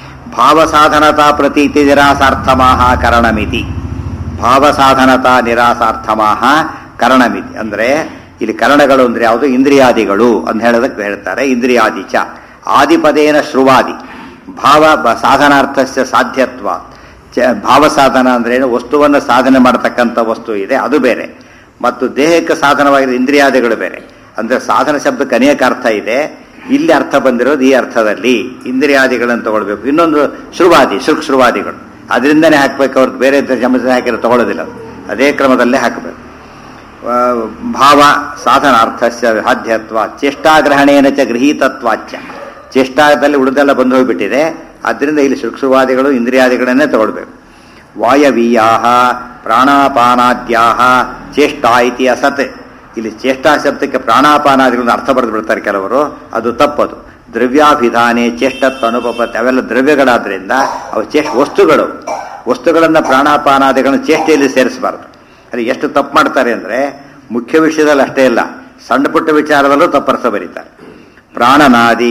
ಭಾವಸಾಧನತಾ ಪ್ರತೀತಿ ನಿರಾಸಾರ್ಥಮಾಹ ಕರಣಮಿತಿ ಭಾವಸಾಧನತಾ ನಿರಾಸಾರ್ಥಮಾಹ ಕರಣಮಿತಿ ಅಂದ್ರೆ ಇಲ್ಲಿ ಕರಣಗಳು ಅಂದ್ರೆ ಯಾವುದು ಇಂದ್ರಿಯಾದಿಗಳು ಅಂತ ಹೇಳೋದಕ್ಕೆ ಹೇಳ್ತಾರೆ ಇಂದ್ರಿಯಾದಿ ಚ ಆದಿಪದೇನ ಶ್ರುವಾದಿ ಭಾವ ಬ- ಸಾಧನಾರ್ಥಸ್ಯ ಸಾಧ್ಯತ್ವ ಚ- ಭಾವ ಸಾಧನ ಅಂದ್ರೆ ಏನು ವಸ್ತುವನ್ನು ಸಾಧನೆ ಮಾಡತಕ್ಕಂಥ ವಸ್ತು ಇದೆ ಅದು ಬೇರೆ ಮತ್ತು ದೇಹಕ್ಕೆ ಸಾಧನವಾಗಿರೋ ಇಂದ್ರಿಯಾದಿಗಳು ಬೇರೆ ಅಂದ್ರೆ ಸಾಧನ ಶಬ್ದಕ್ಕೆ ಅನೇಕ ಅರ್ಥ ಇದೆ ಇಲ್ಲಿ ಅರ್ಥ ಬಂದಿರೋದು ಈ ಅರ್ಥದಲ್ಲಿ ಇಂದ್ರಿಯಾದಿಗಳನ್ನು ತಗೊಳ್ಬೇಕು ಇನ್ನೊಂದು ಶೃವಾದಿ ಶೃಕ್ ಶೃವಾದಿಗಳು ಅದರಿಂದನೇ ಹಾಕ್ಬೇಕು ಅವ್ರದ್ದು ಬೇರೆ ಜಮದ ಹಾಕಿರೋ ತಗೊಳ್ಳೋದಿಲ್ಲ ಅದು. ಅದೇ ಕ್ರಮದಲ್ಲೇ ಹಾಕಬೇಕು ಆ, ಭಾವ ಸಾಧನಾರ್ಥಸ್ಯ ಸಾಧ್ಯತ್ವ ಚೇಷ್ಟಾಗ್ರಹಣೇನ ಚ ಗೃಹೀತತ್ವಾಚ್ಯ ಚೇಷ್ಟಾದಲ್ಲಿ ಉಳಿದೆಲ್ಲ ಬಂದು ಹೋಗ್ಬಿಟ್ಟಿದೆ ಆದ್ದರಿಂದ ಇಲ್ಲಿ ಶುಕ್ಸುವಾದಿಗಳು ಇಂದ್ರಿಯಾದಿಗಳನ್ನೇ ತಗೊಳ್ಬೇಕು ವಾಯವೀಯಾ ಪ್ರಾಣಾಪಾನಾದ್ಯಾ ಚೇಷ್ಟಾ ಇತಿ ಅಸತ್ ಇಲ್ಲಿ ಚೇಷ್ಟಾ ಶಬ್ದಕ್ಕೆ ಪ್ರಾಣಾಪಾನಾದಿಗಳನ್ನು ಅರ್ಥ ಬರೆದು ಬಿಡ್ತಾರೆ ಕೆಲವರು ಅದು ತಪ್ಪದು ದ್ರವ್ಯಾಭಿಧಾನೆ ಚೇಷ್ಟತ್ವ ಅನುಪಪತ್ತೆ ಅವೆಲ್ಲ ದ್ರವ್ಯಗಳಾದ್ರಿಂದ ಅವು ಚೇಷ್ಟ ವಸ್ತುಗಳು ವಸ್ತುಗಳನ್ನು ಪ್ರಾಣಾಪಾನಾದಿಗಳನ್ನು ಚೇಷ್ಟೆಯಲ್ಲಿ ಸೇರಿಸಬಾರದು ಅದು ಎಷ್ಟು ತಪ್ಪು ಮಾಡ್ತಾರೆ ಅಂದ್ರೆ ಮುಖ್ಯ ವಿಷಯದಲ್ಲಿ ಅಷ್ಟೇ ಇಲ್ಲ ಸಣ್ಣ ಪುಟ್ಟ ವಿಚಾರದಲ್ಲೂ ತಪ್ಪರ್ಥ ಬರೀತಾರೆ ಪ್ರಾಣನಾದಿ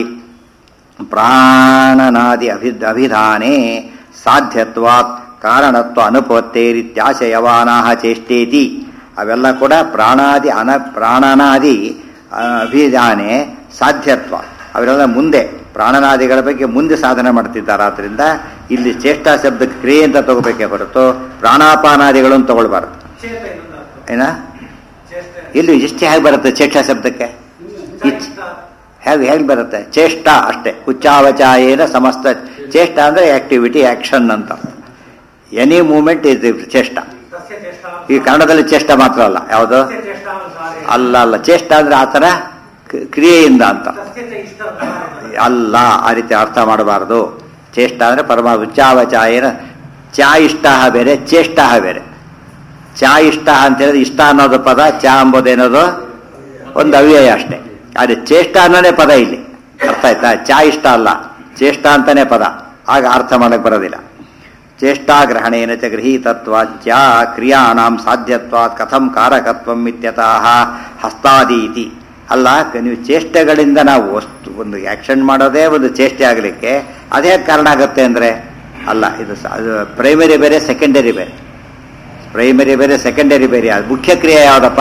ಪ್ರಾಣನಾದಿ ಅಭಿ ಅಭಿಧಾನೆ ಸಾಧ್ಯತ್ವಾತ್ ಕಾರಣತ್ವ ಅನುಪತ್ತೇರಿತ್ಯಾಶಯವಾನಾಹ ಚೇಷ್ಟೇತಿ ಅವೆಲ್ಲ ಕೂಡ ಪ್ರಾಣಾದಿ ಅನ ಪ್ರಾಣನಾದಿ ಆ, ಅಭಿಧಾನೆ ಸಾಧ್ಯತ್ವ ಅವರೆಲ್ಲ ಮುಂದೆ ಪ್ರಾಣನಾದಿಗಳ ಬಗ್ಗೆ ಮುಂದೆ ಸಾಧನೆ ಮಾಡ್ತಿದ್ದಾರೆ ಆದ್ರಿಂದ ಇಲ್ಲಿ ಚೇಷ್ಟಾ ಶಬ್ದಕ್ಕೆ ಕ್ರಿಯೆ ಅಂತ ತಗೋಬೇಕೇ ಹೊರತು ಪ್ರಾಣಾಪಾನಾದಿಗಳನ್ನು ತಗೊಳ್ಬಾರದು ಚೇತ ಇನ್ನೊಂದು ಅರ್ಥ. ಏನ ಚೇಷ್ಟೆ ಇಲ್ಲಿ ಇಷ್ಟೇ ಹೇಗೆ ಬರುತ್ತೆ ಚೇಷ್ಟಾ ಶಬ್ದಕ್ಕೆ ಇಚ್ ಇಷ್ಟ. ಹೇಗೆ ಹೇಗೆ ಬರುತ್ತೆ ಚೇಷ್ಟ ಅಷ್ಟೇ ಉಚ್ಚಾವಚಾಯೇನ ಸಮಸ್ತ ಚೇಷ್ಟ ಅಂದ್ರೆ ಆಕ್ಟಿವಿಟಿ ಆಕ್ಷನ್ ಅಂತ ಎನಿ ಮೂಮೆಂಟ್ ಇಸ್ ಚೇಷ್ಟ ತಸ್ಯ ಚೇಷ್ಟಾ ಈ ಕನ್ನಡದಲ್ಲಿ ಚೇಷ್ಟ ಮಾತ್ರ ಅಲ್ಲ ಯಾವುದು ತಸ್ಯ ಚೇಷ್ಟಾನುಸಾರೇ. ಅಲ್ಲ ಅಲ್ಲ ಚೇಷ್ಟ ಅಂದ್ರೆ ಆತರ ಕ- ಕ್ರಿಯೆಯಿಂದ ಅಂತ ತಸ್ಯ ಚ ಇಷ್ಟಾನುಸಾರೇ. ಅಲ್ಲ ಆ ರೀತಿ ಅರ್ಥ ಮಾಡಬಾರದು ಚೇಷ್ಟ ಅಂದ್ರೆ ಪರಮ ಉಚ್ಚಾವಚಾಯೇನ ಚಾ ಇಷ್ಟ ಬೇರೆ ಚೇಷ್ಟ ಬೇರೆ ಚಾ ಇಷ್ಟ ಅಂತ ಹೇಳಿದ್ರೆ ಇಷ್ಟ ಅನ್ನೋದು ಪದ ಚಾ ಎಂಬುದೇನೋದು ಒಂದು ಅವ್ಯಯ ಅಷ್ಟೇ ಆದ್ರೆ ಚೇಷ್ಟ ಅನ್ನೋದೇ ಪದ ಇಲ್ಲಿ ಅರ್ಥ ಆಯ್ತಾ ಚಾ ಇಷ್ಟ ಅಲ್ಲ ಚೇಷ್ಟ ಅಂತಾನೆ ಪದ ಆಗ ಅರ್ಥ ಮಾಡಕ್ ಬರೋದಿಲ್ಲ ಚೇಷ್ಟಾಗ್ರಹಣೇನ ಚ ಗೃಹೀತತ್ವಾಚ್ಯ ಕ್ರಿಯಾಣಾಂ ಸಾಧ್ಯತ್ವಾತ್ ಕಥಂ ಕಾರಕತ್ವಂ ಇತ್ಯತಃ ಹಸ್ತಾದಿ ಇತಿ ಅಲ್ಲ ಕ- ನೀವು ಚೇಷ್ಟೆಗಳಿಂದ ನಾವು ವಸ್ತು ಒಂದು ಆಕ್ಷನ್ ಮಾಡೋದೇ ಒಂದು ಚೇಷ್ಟೆ ಆಗಲಿಕ್ಕೆ ಅದೇ ಕಾರಣ ಆಗುತ್ತೆ ಅಂದ್ರೆ ಅಲ್ಲ ಇದು ಪ್ರೈಮರಿ ಬೇರೆ ಸೆಕೆಂಡರಿ ಬೇರೆ ಪ್ರೈಮರಿ ಬೇರೆ ಸೆಕೆಂಡರಿ ಬೇರೆ ಅದು ಮುಖ್ಯ ಕ್ರಿಯೆ ಯಾವುದಪ್ಪ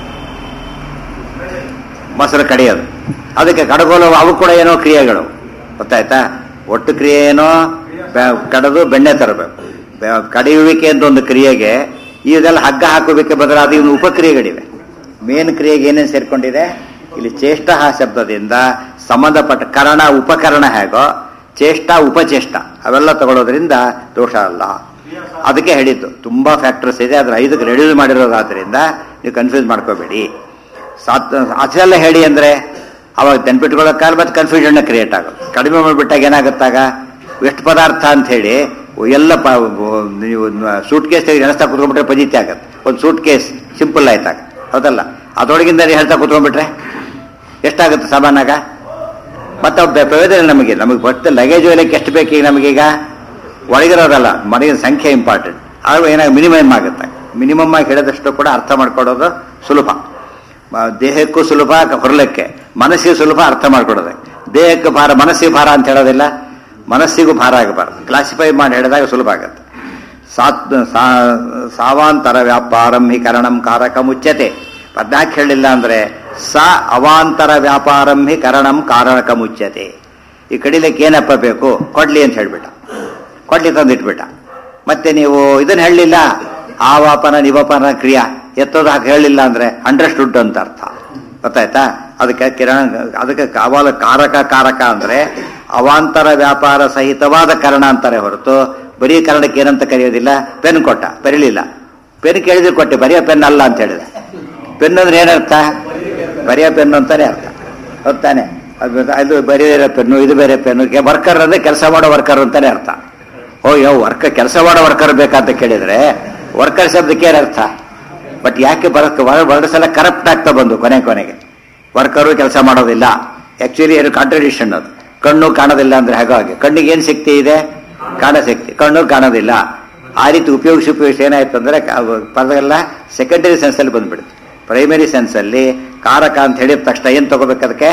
ಮೊಸರು ಕಡಿಯೋದು ಅದಕ್ಕೆ ಕಡಗೋಲು ಅವು ಕೂಡ ಏನೋ ಕ್ರಿಯೆಗಳು ಗೊತ್ತಾಯ್ತಾ ಒಟ್ಟು ಕ್ರಿಯೆ ಏನೋ ಬೆ- ಕಡದು ಬೆಣ್ಣೆ ತರಬೇಕು ಬ- ಕಡಿಯುವಿಕೆ ಅಂತ ಒಂದು ಕ್ರಿಯೆಗೆ ಇದೆಲ್ಲ ಹಗ್ಗ ಹಾಕುವಿಕೆ ಬದಲಾದ ಇನ್ನು ಉಪಕ್ರಿಯೆಗಳಿವೆ ಮೇನ್ ಕ್ರಿಯೆಗೆ ಏನೇನು ಸೇರ್ಕೊಂಡಿದೆ ಇಲ್ಲಿ ಚೇಷ್ಟ ಶಬ್ದದಿಂದ ಸಂಬಂಧಪಟ್ಟ ಕರಣ ಉಪಕರಣ ಹೇಗೋ ಚೇಷ್ಟ ಉಪಚೇಷ್ಟ ಅವೆಲ್ಲ ತಗೊಳ್ಳೋದ್ರಿಂದ ದೋಷ ಅಲ್ಲ ಅದಕ್ಕೆ ಹೇಳಿದ್ದು ತುಂಬಾ ಫ್ಯಾಕ್ಟರ್ಸ್ ಇದೆ ಅದ್ರ ಐದಕ್ಕೆ ರೆಡ್ಯೂಸ್ ಮಾಡಿರೋದಾದ್ರಿಂದ ನೀವು ಕನ್ಫ್ಯೂಸ್ ಮಾಡ್ಕೋಬೇಡಿ ಸಾತ್ ಅದೆಲ್ಲ ಹೇಳಿ ಅಂದ್ರೆ ಅವಾಗ ನೆನ್ಪಿಟ್ಕೊಳ್ಳೋಕ್ಕಾಗ ಮತ್ತೆ ಕನ್ಫ್ಯೂಷನ್ ಕ್ರಿಯೇಟ್ ಆಗೋದು ಕಡಿಮೆ ಮಾಡಿಬಿಟ್ಟಾಗ ಏನಾಗುತ್ತಾಗ ಎಷ್ಟು ಪದಾರ್ಥ ಅಂತ ಹೇಳಿ ಎಲ್ಲ ಪ ನೀವು ಸೂಟ್ ಕೇಸ್ ಎಣಿಸ್ತಾ ಕುತ್ಕೊಂಡ್ಬಿಟ್ರೆ ಪಜಿತಿ ಆಗತ್ತೆ ಒಂದು ಸೂಟ್ ಕೇಸ್ ಸಿಂಪಲ್ ಆಯ್ತಾಗ ಹೌದಲ್ಲ ಅದರೊಳಗಿಂದ ನೀವು ಹೇಳ್ತಾ ಕುತ್ಕೊಂಡ್ಬಿಟ್ರೆ ಎಷ್ಟಾಗುತ್ತೆ ಸಾಮಾನಾಗ ಮತ್ತೆ ಅವ್ ಬೆ- ಪ್ರಯೋಜನ ನಮಗೆ ನಮಗೆ ಮತ್ತೆ ಲಗೇಜ್ ಒಯ್ಯಲಿಕ್ಕೆ ಎಷ್ಟು ಬೇಕು ಈಗ ನಮಗೀಗ ಒಳಗಿರೋದಲ್ಲ ಮನೆಗಿನ ಸಂಖ್ಯೆ ಇಂಪಾರ್ಟೆಂಟ್ ಆಗ ಏನಾಗ ಮಿನಿಮಮ್ ಆಗುತ್ತೆ ಮಿನಿಮಮ್ ಆಗಿ ಹೇಳಿದಷ್ಟು ಕೂಡ ಅರ್ಥ ಮಾಡ್ಕೊಳ್ಳೋದು ಸುಲಭ ಮ- ದೇಹಕ್ಕೂ ಸುಲಭ ಹೊರಲಿಕ್ಕೆ ಮನಸ್ಸಿಗೆ ಸುಲಭ ಅರ್ಥ ಮಾಡ್ಕೊಡೋದೆ ದೇಹಕ್ಕೆ ಭಾರ ಮನಸ್ಸಿಗೆ ಭಾರ ಅಂತ ಹೇಳೋದಿಲ್ಲ ಮನಸ್ಸಿಗೂ ಭಾರ ಆಗಬಾರ್ದು ಕ್ಲಾಸಿಫೈ ಮಾಡಿ ಹೇಳಿದಾಗ ಸುಲಭ ಆಗುತ್ತೆ ಸಾತ್ ಸಾ- ಸಾವಾಂತರ ವ್ಯಾಪಾರಂ ಹಿ ಕರಣಂ ಕಾರಕ ಮುಚ್ಚತೆ ಪದ್ನಾಕ್ ಹೇಳಿಲ್ಲ ಅಂದ್ರೆ ಸ ಅವಾಂತರ ವ್ಯಾಪಾರಂ ಹಿ ಕರಣಂ ಕಾರಕ ಮುಚ್ಚತೆ ಈ ಕಡಿಲಿಕ್ಕೆ ಏನಪ್ಪ ಬೇಕು ಕೊಡ್ಲಿ ಅಂತ ಹೇಳ್ಬಿಟ್ಟ ಕೊಡ್ಲಿ ತಂದಿಟ್ಬಿಟ್ಟ ಮತ್ತೆ ನೀವು ಇದನ್ನ ಹೇಳಲಿಲ್ಲ ಆವಾಪನ ನಿವಾಪನ ಕ್ರಿಯಾ ಎತ್ತೋದು ಹಾಕಿ ಹೇಳಲಿಲ್ಲ ಅಂದ್ರೆ ಅಂಡರ್ಸ್ಟುಡ್ ಅಂತ ಅರ್ಥ ಗೊತ್ತಾಯ್ತಾ ಅದಕ್ಕೆ ಕಿರಣ ಅದಕ್ಕೆ ಕಾವಾಲ ಕಾರಕ ಕಾರಕ ಅಂದ್ರೆ ಅವಾಂತರ ವ್ಯಾಪಾರ ಸಹಿತವಾದ ಕರಣ ಅಂತಾರೆ ಹೊರತು ಬರೀ ಕನ್ನಡಕ್ಕೆ ಏನಂತ ಕರೆಯೋದಿಲ್ಲ ಪೆನ್ ಕೊಟ್ಟ ಬರೀಲಿಲ್ಲ ಪೆನ್ ಕೇಳಿದ್ರೆ ಕೊಟ್ಟೆ ಬರೆಯೋ ಪೆನ್ ಅಲ್ಲ ಅಂತ ಹೇಳಿದೆ ಪೆನ್ ಅಂದ್ರೆ ಏನರ್ಥ ಬರೆಯೋ ಪೆನ್ ಅಂತಾನೆ ಅರ್ಥ ಗೊತ್ತಾನೆ ಅದು ಅದು ಬರೆಯೋ ಪೆನ್ನು ಇದು ಬೇರೆ ಪೆನ್ನು ವರ್ಕರ್ ಅಂದ್ರೆ ಕೆಲಸ ಮಾಡೋ ವರ್ಕರ್ ಅಂತಾನೆ ಅರ್ಥ ಓ ಯೋ ವರ್ಕರ್ ಕೆಲಸ ಮಾಡೋ ವರ್ಕರ್ ಬೇಕಂತ ಕೇಳಿದ್ರೆ ವರ್ಕರ್ ಶಬ್ದಕ್ಕೆ ಏನರ್ಥ ಬಟ್ ಯಾಕೆ ಬರಕ್ ಎರಡು ಸಲ ಕರಪ್ಟ್ ಆಗ್ತಾ ಬಂದು ಕೊನೆ ಕೊನೆಗೆ ವರ್ಕರು ಕೆಲಸ ಮಾಡೋದಿಲ್ಲ ಆಕ್ಚುಲಿ ಏನು ಕಾಂಟ್ರಡಿಕ್ಷನ್ ಅದು ಕಣ್ಣು ಕಾಣೋದಿಲ್ಲ ಅಂದ್ರೆ ಹಾಗಾಗಿ ಕಣ್ಣಿಗೆ ಏನ್ ಶಕ್ತಿ ಇದೆ ಕಾಣ ಶಕ್ತಿ ಕಣ್ಣು ಕಾಣೋದಿಲ್ಲ ಆ ರೀತಿ ಉಪಯೋಗಿಸಿ ಉಪಯೋಗಿಸಿ ಏನಾಯ್ತು ಅಂದ್ರೆ ಕ- ಪದವೆಲ್ಲ ಸೆಕೆಂಡರಿ ಸೆನ್ಸ್ ಅಲ್ಲಿ ಬಂದ್ಬಿಡುತ್ತೆ ಪ್ರೈಮರಿ ಸೆನ್ಸ್ ಅಲ್ಲಿ ಕಾರಕ ಅಂತ ಹೇಳಿದ ತಕ್ಷಣ ಏನ್ ತಗೋಬೇಕು ಅದಕ್ಕೆ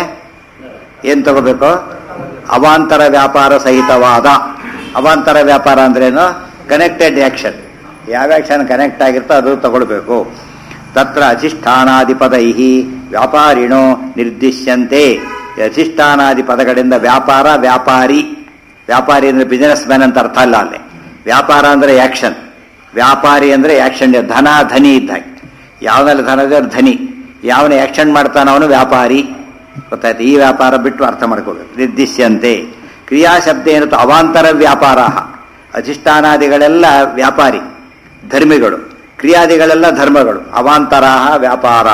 ಏನ್ ತಗೋಬೇಕು ಅವಾಂತರ ವ್ಯಾಪಾರ ಸಹಿತವಾದ ಅವಾಂತರ ವ್ಯಾಪಾರ ಅಂದ್ರೇನು ಕನೆಕ್ಟೆಡ್ ಆಕ್ಷನ್ ಯಾವ ಆಕ್ಷನ್ ಕನೆಕ್ಟ್ ಆಗಿರ್ತೋ ಅದು ತಗೊಳ್ಬೇಕು ತತ್ರ ಅಧಿಷ್ಠಾನಾದಿ ಪದೈ ವ್ಯಾಪಾರಿಣೋ ನಿರ್ದಿಶ್ಯಂತೆ ಈ ಅಧಿಷ್ಠಾನಾದಿ ಪದಗಳಿಂದ ವ್ಯಾಪಾರ ವ್ಯಾಪಾರಿ ವ್ಯಾಪಾರಿ ಅಂದ್ರೆ ಬಿಸಿನೆಸ್ ಮ್ಯಾನ್ ಅಂತ ಅರ್ಥ ಅಲ್ಲ ಅಲ್ಲಿ ವ್ಯಾಪಾರ ಅಂದ್ರೆ ಆಕ್ಷನ್ ವ್ಯಾಪಾರಿ ಅಂದ್ರೆ ಆಕ್ಷನ್ ಧನ ಧನಿ ಇದ್ದಾಗ ಯಾವನಲ್ಲಿ ಧನ ಇದೆ ಅವ್ನು ಧನಿ ಯಾವನ ಆಕ್ಷನ್ ಮಾಡ್ತಾನ ಅವನು ವ್ಯಾಪಾರಿ ಗೊತ್ತಾಯ್ತು ಈ ವ್ಯಾಪಾರ ಬಿಟ್ಟು ಅರ್ಥ ಮಾಡ್ಕೋಬೇಕು ನಿರ್ದಿಶ್ಯಂತೆ ಕ್ರಿಯಾ ಶಬ್ದ ಏನಿತ್ತು ಅವಾಂತರ ವ್ಯಾಪಾರ ಅಧಿಷ್ಠಾನಾದಿಗಳೆಲ್ಲ ವ್ಯಾಪಾರಿ ಧರ್ಮಿಗಳು ಕ್ರಿಯಾದಿಗಳೆಲ್ಲ ಧರ್ಮಗಳು ಅವಾಂತರ ವ್ಯಾಪಾರ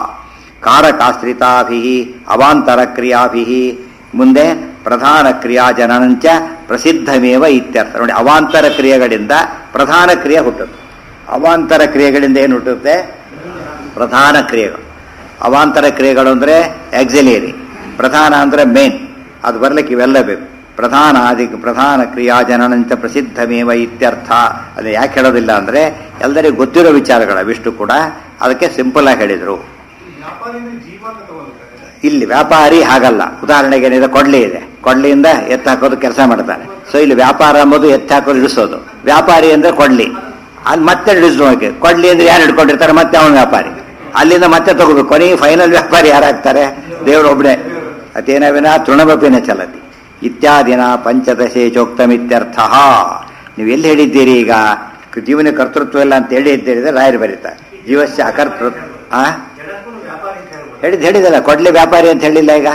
ಕಾರಕಾಶ್ರಿತಾಭಿ ಅವಾಂತರ ಕ್ರಿಯಾಭಿ ಮುಂದೆ ಪ್ರಧಾನ ಕ್ರಿಯಾ ಜನನಂಚ ಪ್ರಸಿದ್ಧಮೇವ ಇತ್ಯರ್ಥ ನೋಡಿ ಅವಾಂತರ ಕ್ರಿಯೆಗಳಿಂದ ಪ್ರಧಾನ ಕ್ರಿಯೆ ಹುಟ್ಟುತ್ತೆ ಅವಾಂತರ ಕ್ರಿಯೆಗಳಿಂದ ಏನು ಹುಟ್ಟುತ್ತೆ ಪ್ರಧಾನ ಕ್ರಿಯೆಗಳು ಅವಾಂತರ ಕ್ರಿಯೆಗಳು ಅಂದ್ರೆ ಆಕ್ಸಿಲಿಯರಿ ಪ್ರಧಾನ ಅಂದ್ರೆ ಮೇನ್ ಅದು ಬರ್ಲಿಕ್ಕೆ ಇವೆಲ್ಲ ಬೇಕು ಪ್ರಧಾನ ಆದಿ ಪ್ರಧಾನ ಕ್ರಿಯಾ ಜನನಂಚ ಪ್ರಸಿದ್ಧಮೇವ ಇತ್ಯರ್ಥ ಅದು ಯಾಕೆ ಹೇಳೋದಿಲ್ಲ ಅಂದ್ರೆ ಎಲ್ಲರಿಗೂ ಗೊತ್ತಿರೋ ವಿಚಾರಗಳ ವಿಷ್ಣು ಕೂಡ ಅದಕ್ಕೆ ಸಿಂಪಲ್ ಆಗಿ ಹೇಳಿದ್ರು ವ್ಯಾಪಾರಿಯಿಂದ ಜೀವ ಅಂತ ತಗೊಳ್ತಾರೆ ಇಲ್ಲಿ ವ್ಯಾಪಾರಿ ಹಾಗಲ್ಲ ಉದಾಹರಣೆಗೆ ಏನಿದೆ ಕೊಡ್ಲಿ ಇದೆ ಕೊಡ್ಲಿಯಿಂದ ಎತ್ತು ಹಾಕೋದು ಕೆಲಸ ಮಾಡ್ತಾನೆ ಸೊ ಇಲ್ಲಿ ವ್ಯಾಪಾರ ಎಂಬುದು ಎತ್ತು ಹಾಕೋದು ಇಳಿಸೋದು ವ್ಯಾಪಾರಿ ಅಂದ್ರೆ ಕೊಡ್ಲಿ ಅಲ್ಲಿ ಮತ್ತೆ ಇಳಿಸೋಕೆ ಕೊಡ್ಲಿ ಅಂದ್ರೆ ಯಾರು ಹಿಡ್ಕೊಂಡಿರ್ತಾರೆ ಮತ್ತೆ ಅವನ ವ್ಯಾಪಾರಿ ಅಲ್ಲಿಂದ ಮತ್ತೆ ತಗೋಬೇಕು ಕೊನೆಗೆ ಫೈನಲ್ ವ್ಯಾಪಾರಿ ಯಾರಾಗ್ತಾರೆ ದೇವರು ಒಬ್ಬನೇ ಅತೇನ ವಿನ ತೃಣಮಪಿನ ಚಲತಿ ಇತ್ಯಾದಿನ ಪಂಚದಶೆ ಚೋಕ್ತಮಿತ್ಯರ್ಥ ನೀವು ಎಲ್ಲಿ ಹೇಳಿದ್ದೀರಿ ಈಗ ಜೀವನ ಕರ್ತೃತ್ವ ಇಲ್ಲ ಅಂತ ಹೇಳಿ ಹೇಳಿದ್ರೆ ರಾಯರು ಬರೀತಾರೆ ಜೀವಸ್ಯ ಅಕರ್ತೃತ್ವ ಆ ಜಗಕ್ಕೂ ವ್ಯಾಪಾರಿ ಅಂತ ಹೇಳ್ಬೋದು ಹೇಳಿದ್ ಹೇಳಿದಲ್ಲ ಕೊಡ್ಲಿ ವ್ಯಾಪಾರಿ ಅಂತ ಹೇಳಿಲ್ಲ ಈಗ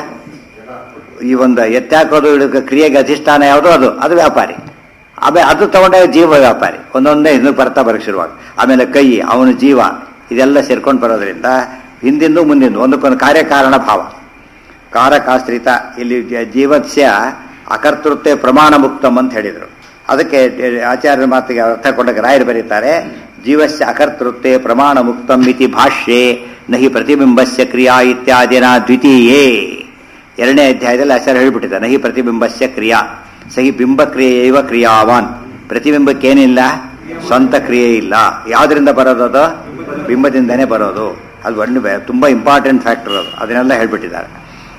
ಈ ಒಂದು ಎತ್ತಾಕೋದು ಇಡಕ್ಕೆ ಕ್ರಿಯೆಗೆ ಅಧಿಷ್ಠಾನ ಯಾವುದು ಅದು ಅದು ವ್ಯಾಪಾರಿ ಆಮೇಲೆ ಅದು ತಗೊಂಡಾಗ ಜೀವ ವ್ಯಾಪಾರಿ ಒಂದೊಂದೇ ಹಿಂದೆ ಬರ್ತಾ ಬರಕ್ ಶುರುವಾಗ ಆಮೇಲೆ ಕೈ ಅವನ ಜೀವ ಇದೆಲ್ಲ ಸೇರ್ಕೊಂಡು ಬರೋದ್ರಿಂದ ಹಿಂದಿಂದು ಮುಂದಿಂದು ಒಂದಕ್ಕೊಂದು ಕಾರ್ಯಕಾರಣ ಭಾವ ಕಾರಕಾಶ್ರಿತ ಇಲ್ಲಿ ಜ- ಜೀವಸ್ಯ ಅಕರ್ತೃತ್ವ ಪ್ರಮಾಣ ಮುಕ್ತಂ ಅಂತ ಹೇಳಿದರು ಅದಕ್ಕೆ ಆಚಾರ್ಯರ ಮಾತಿಗೆ ಅರ್ಥ ಕೊಡಕ್ಕೆ ರಾಯರು ಬರೀತಾರೆ ಜೀವಸ್ಯ ಅಕರ್ತೃತ್ವ ಪ್ರಮಾಣ ಮುಕ್ತಂ ಇತಿ ಭಾಷ್ಯೆ ನಹಿ ಪ್ರತಿಬಿಂಬಸ್ಯ ಕ್ರಿಯಾ ಇತ್ಯಾದಿನ ದ್ವಿತೀಯೇ ಎರಡನೇ ಅಧ್ಯಾಯದಲ್ಲಿ ಆಚಾರ್ಯ ಹೇಳಿಬಿಟ್ಟಿದ್ದಾರೆ ನಹಿ ಪ್ರತಿಬಿಂಬಸ್ಯ ಕ್ರಿಯಾ ಸಹಿ ಬಿಂಬ ಕ್ರಿಯೆಯವ ಕ್ರಿಯಾವಾನ್ ಪ್ರತಿಬಿಂಬಕ್ಕೇನಿಲ್ಲ ಸ್ವಂತ ಕ್ರಿಯೆ ಇಲ್ಲ ಯಾವ್ದ್ರಿಂದ ಬರೋದು ಅದು ಬಿಂಬದಿಂದನೇ ಬರೋದು ಅದು ಒಂದು ಬೆ- ತುಂಬಾ ಇಂಪಾರ್ಟೆಂಟ್ ಫ್ಯಾಕ್ಟರ್ ಅದು ಅದನ್ನೆಲ್ಲ ಹೇಳ್ಬಿಟ್ಟಿದ್ದಾರೆ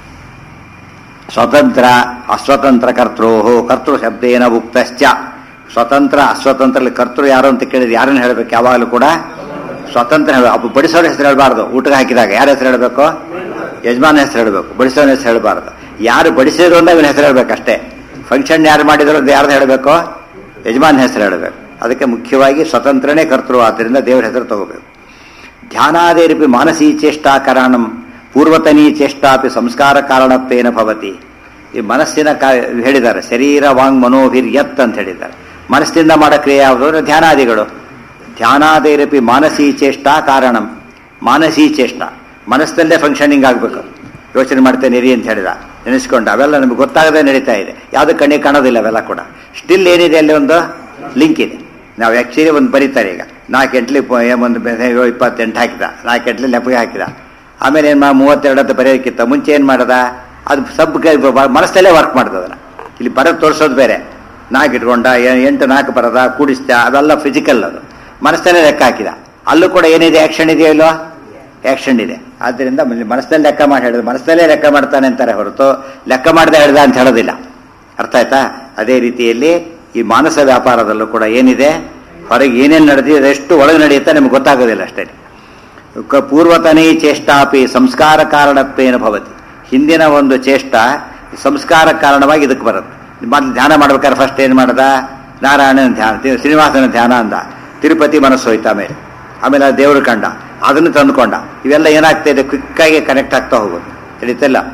ಸ್ವತಂತ್ರ ಅಸ್ವತಂತ್ರ ಕರ್ತೃ ಕರ್ತೃ ಶಬ್ದೇನ ಉಕ್ತಶ್ಚ ಸ್ವತಂತ್ರ ಅಸ್ವತಂತ್ರ ಕರ್ತೃ ಯಾರು ಅಂತ ಕೇಳಿದ್ರೆ ಯಾರನ್ನ ಹೇಳ್ಬೇಕು ಯಾವಾಗಲೂ ಕೂಡ ಸ್ವತಂತ್ರ ಹೇಳ ಅಪ್ಪ ಬಡಿಸೋರ ಹೆಸರು ಹೇಳಬಾರ್ದು ಊಟಕ್ಕೆ ಹಾಕಿದಾಗ ಯಾರ ಹೆಸರು ಹೇಳಬೇಕು ಯಜಮಾನ ಹೆಸರು ಹೇಳಬೇಕು ಬಡಿಸೋನ ಹೆಸರು ಹೇಳಬಾರ್ದು ಯಾರು ಬಡಿಸಿದ್ರು ಅಂತ ಇವನ ಹೆಸರು ಹೇಳ್ಬೇಕಷ್ಟೇ ಫಂಕ್ಷನ್ ಯಾರು ಮಾಡಿದ್ರು ಅಂತ ಯಾರ್ದು ಹೇಳಬೇಕು ಯಜಮಾನ ಹೆಸರು ಹೇಳಬೇಕು ಅದಕ್ಕೆ ಮುಖ್ಯವಾಗಿ ಸ್ವತಂತ್ರನೇ ಕರ್ತೃ ಆದ್ದರಿಂದ ದೇವರ ಹೆಸರು ತಗೋಬೇಕು ಧ್ಯಾನಾದೇರಿಪಿ ಮಾನಸೀ ಚೇಷ್ಟಾ ಕಾರಣಂ ಪೂರ್ವತನೀ ಚೇಷ್ಟಾಪಿ ಸಂಸ್ಕಾರ ಕಾರಣತ್ವೇನ ಭವತಿ ಈ ಮನಸ್ಸಿನ ಕಾ ಹೇಳಿದ್ದಾರೆ ಶರೀರ ವಾಂಗ್ ಮನೋಭಿರ್ ಯತ್ ಅಂತ ಹೇಳಿದ್ದಾರೆ ಮನಸ್ಸಿನಿಂದ ಮಾಡೋ ಕ್ರಿಯೆ ಯಾವುದು ಅಂದ್ರೆ ಧ್ಯಾನಾದಿಗಳು ಧ್ಯಾನಾದೇರಪಿ ಮಾನಸೀ ಚೇಷ್ಟಾ ಕಾರಣಂ ಮಾನಸೀ ಚೇಷ್ಟ ಮನಸ್ಸಲ್ಲೇ ಫಂಕ್ಷನಿಂಗ್ ಆಗಬೇಕು ಯೋಚನೆ ಮಾಡ್ತೇನೆ ಇರಿ ಅಂತ ಹೇಳಿದ ನೆನೆಸ್ಕೊಂಡು ಅವೆಲ್ಲ ನಮಗೆ ಗೊತ್ತಾಗದೆ ನಡೀತಾ ಇದೆ ಯಾವುದು ಕಣ್ಣಿಗೆ ಕಾಣೋದಿಲ್ಲ ಅವೆಲ್ಲ ಕೂಡ ಸ್ಟಿಲ್ ಏನಿದೆ ಅಲ್ಲಿ ಒಂದು ಲಿಂಕ್ ಇದೆ ನಾವು ಆ್ಯಕ್ಚುಲಿ ಒಂದು ಬರೀತಾರೆ ಈಗ ನಾಲ್ಕು ಎಂಟ್ಲಿ ಪ- ಒಂದು ಬೆ- ಇಪ್ಪತ್ತೆಂಟು ಹಾಕಿದ ನಾಲ್ಕು ಎಂಟ್ಲಿ ಲೆಪ್ಪಗೆ ಹಾಕಿದ ಆಮೇಲೆ ಏನು ಮಾ ಮೂವತ್ತೆರಡು ಅಂತ ಬರೆಯೋಕ್ಕಿಂತ ಮುಂಚೆ ಏನು ಮಾಡದ ಅದು ಸಬ್ ಮನಸ್ಸಲ್ಲೇ ವರ್ಕ್ ಮಾಡ್ತದಲ್ಲ ಇಲ್ಲಿ ಬರೋದು ತೋರಿಸೋದು ಬೇರೆ ನಾಲ್ಕು ಇಟ್ಕೊಂಡ ಎ- ಎಂಟು ನಾಲ್ಕು ಬರದ ಕೂಡಿಸ್ದ ಅವೆಲ್ಲ ಫಿಸಿಕಲ್ ಅದು ಮನಸ್ಸಲ್ಲೇ ಲೆಕ್ಕ ಹಾಕಿದ ಅಲ್ಲೂ ಕೂಡ ಏನಿದೆ ಆ್ಯಕ್ಷನ್ ಇದೆಯೋ ಇಲ್ವಾ ಆ್ಯಕ್ಷನ್ ಇದೆ ಆದ್ದರಿಂದ ಮನಸ್ಸಲ್ಲಿ ಲೆಕ್ಕ ಮಾಡಿ ಹೇಳಿದ ಮನಸ್ಸಲ್ಲೇ ಲೆಕ್ಕ ಮಾಡ್ತಾನೆ ಅಂತಾರೆ ಹೊರತು ಲೆಕ್ಕ ಮಾಡದೆ ಹೇಳ್ದ ಅಂತ ಹೇಳೋದಿಲ್ಲ ಅರ್ಥ ಆಯ್ತಾ ಅದೇ ರೀತಿಯಲ್ಲಿ ಈ ಮಾನಸ ವ್ಯಾಪಾರದಲ್ಲೂ ಕೂಡ ಏನಿದೆ ಹೊರಗೆ ಏನೇನು ನಡೆದಿದೆ ಎಷ್ಟು ಒಳಗೆ ನಡೆಯುತ್ತೆ ನಿಮ್ಗೆ ಗೊತ್ತಾಗೋದಿಲ್ಲ ಅಷ್ಟೇ ಕ- ಪೂರ್ವತನೇ ಚೇಷ್ಟಾಪಿ ಸಂಸ್ಕಾರ ಕಾರಣತ್ವೇನ ಭವತಿ ಹಿಂದಿನ ಒಂದು ಚೇಷ್ಟ ಸಂಸ್ಕಾರ ಕಾರಣವಾಗಿ ಇದಕ್ಕೆ ಬರುತ್ತೆ ಮೊದಲು ಧ್ಯಾನ ಮಾಡ್ಬೇಕಾದ್ರೆ ಫಸ್ಟ್ ಏನು ಮಾಡ್ದ ನಾರಾಯಣನ ಧ್ಯಾನ ತಿ- ಶ್ರೀನಿವಾಸನ ಧ್ಯಾನ ಅಂದ ತಿರುಪತಿ ಮನಸ್ಸು ಹೋಯ್ತು ಆಮೇಲೆ ಆಮೇಲೆ ಆ ದೇವರು ಕಂಡ ಅದನ್ನು ತಂದುಕೊಂಡ ಇವೆಲ್ಲ ಏನಾಗ್ತಾ ಇದೆ ಕ್ವಿಕ್ಕಾಗಿ ಕನೆಕ್ಟ್ ಆಗ್ತಾ ಹೋಗೋದು ತಿಳಿತಲ್ಲ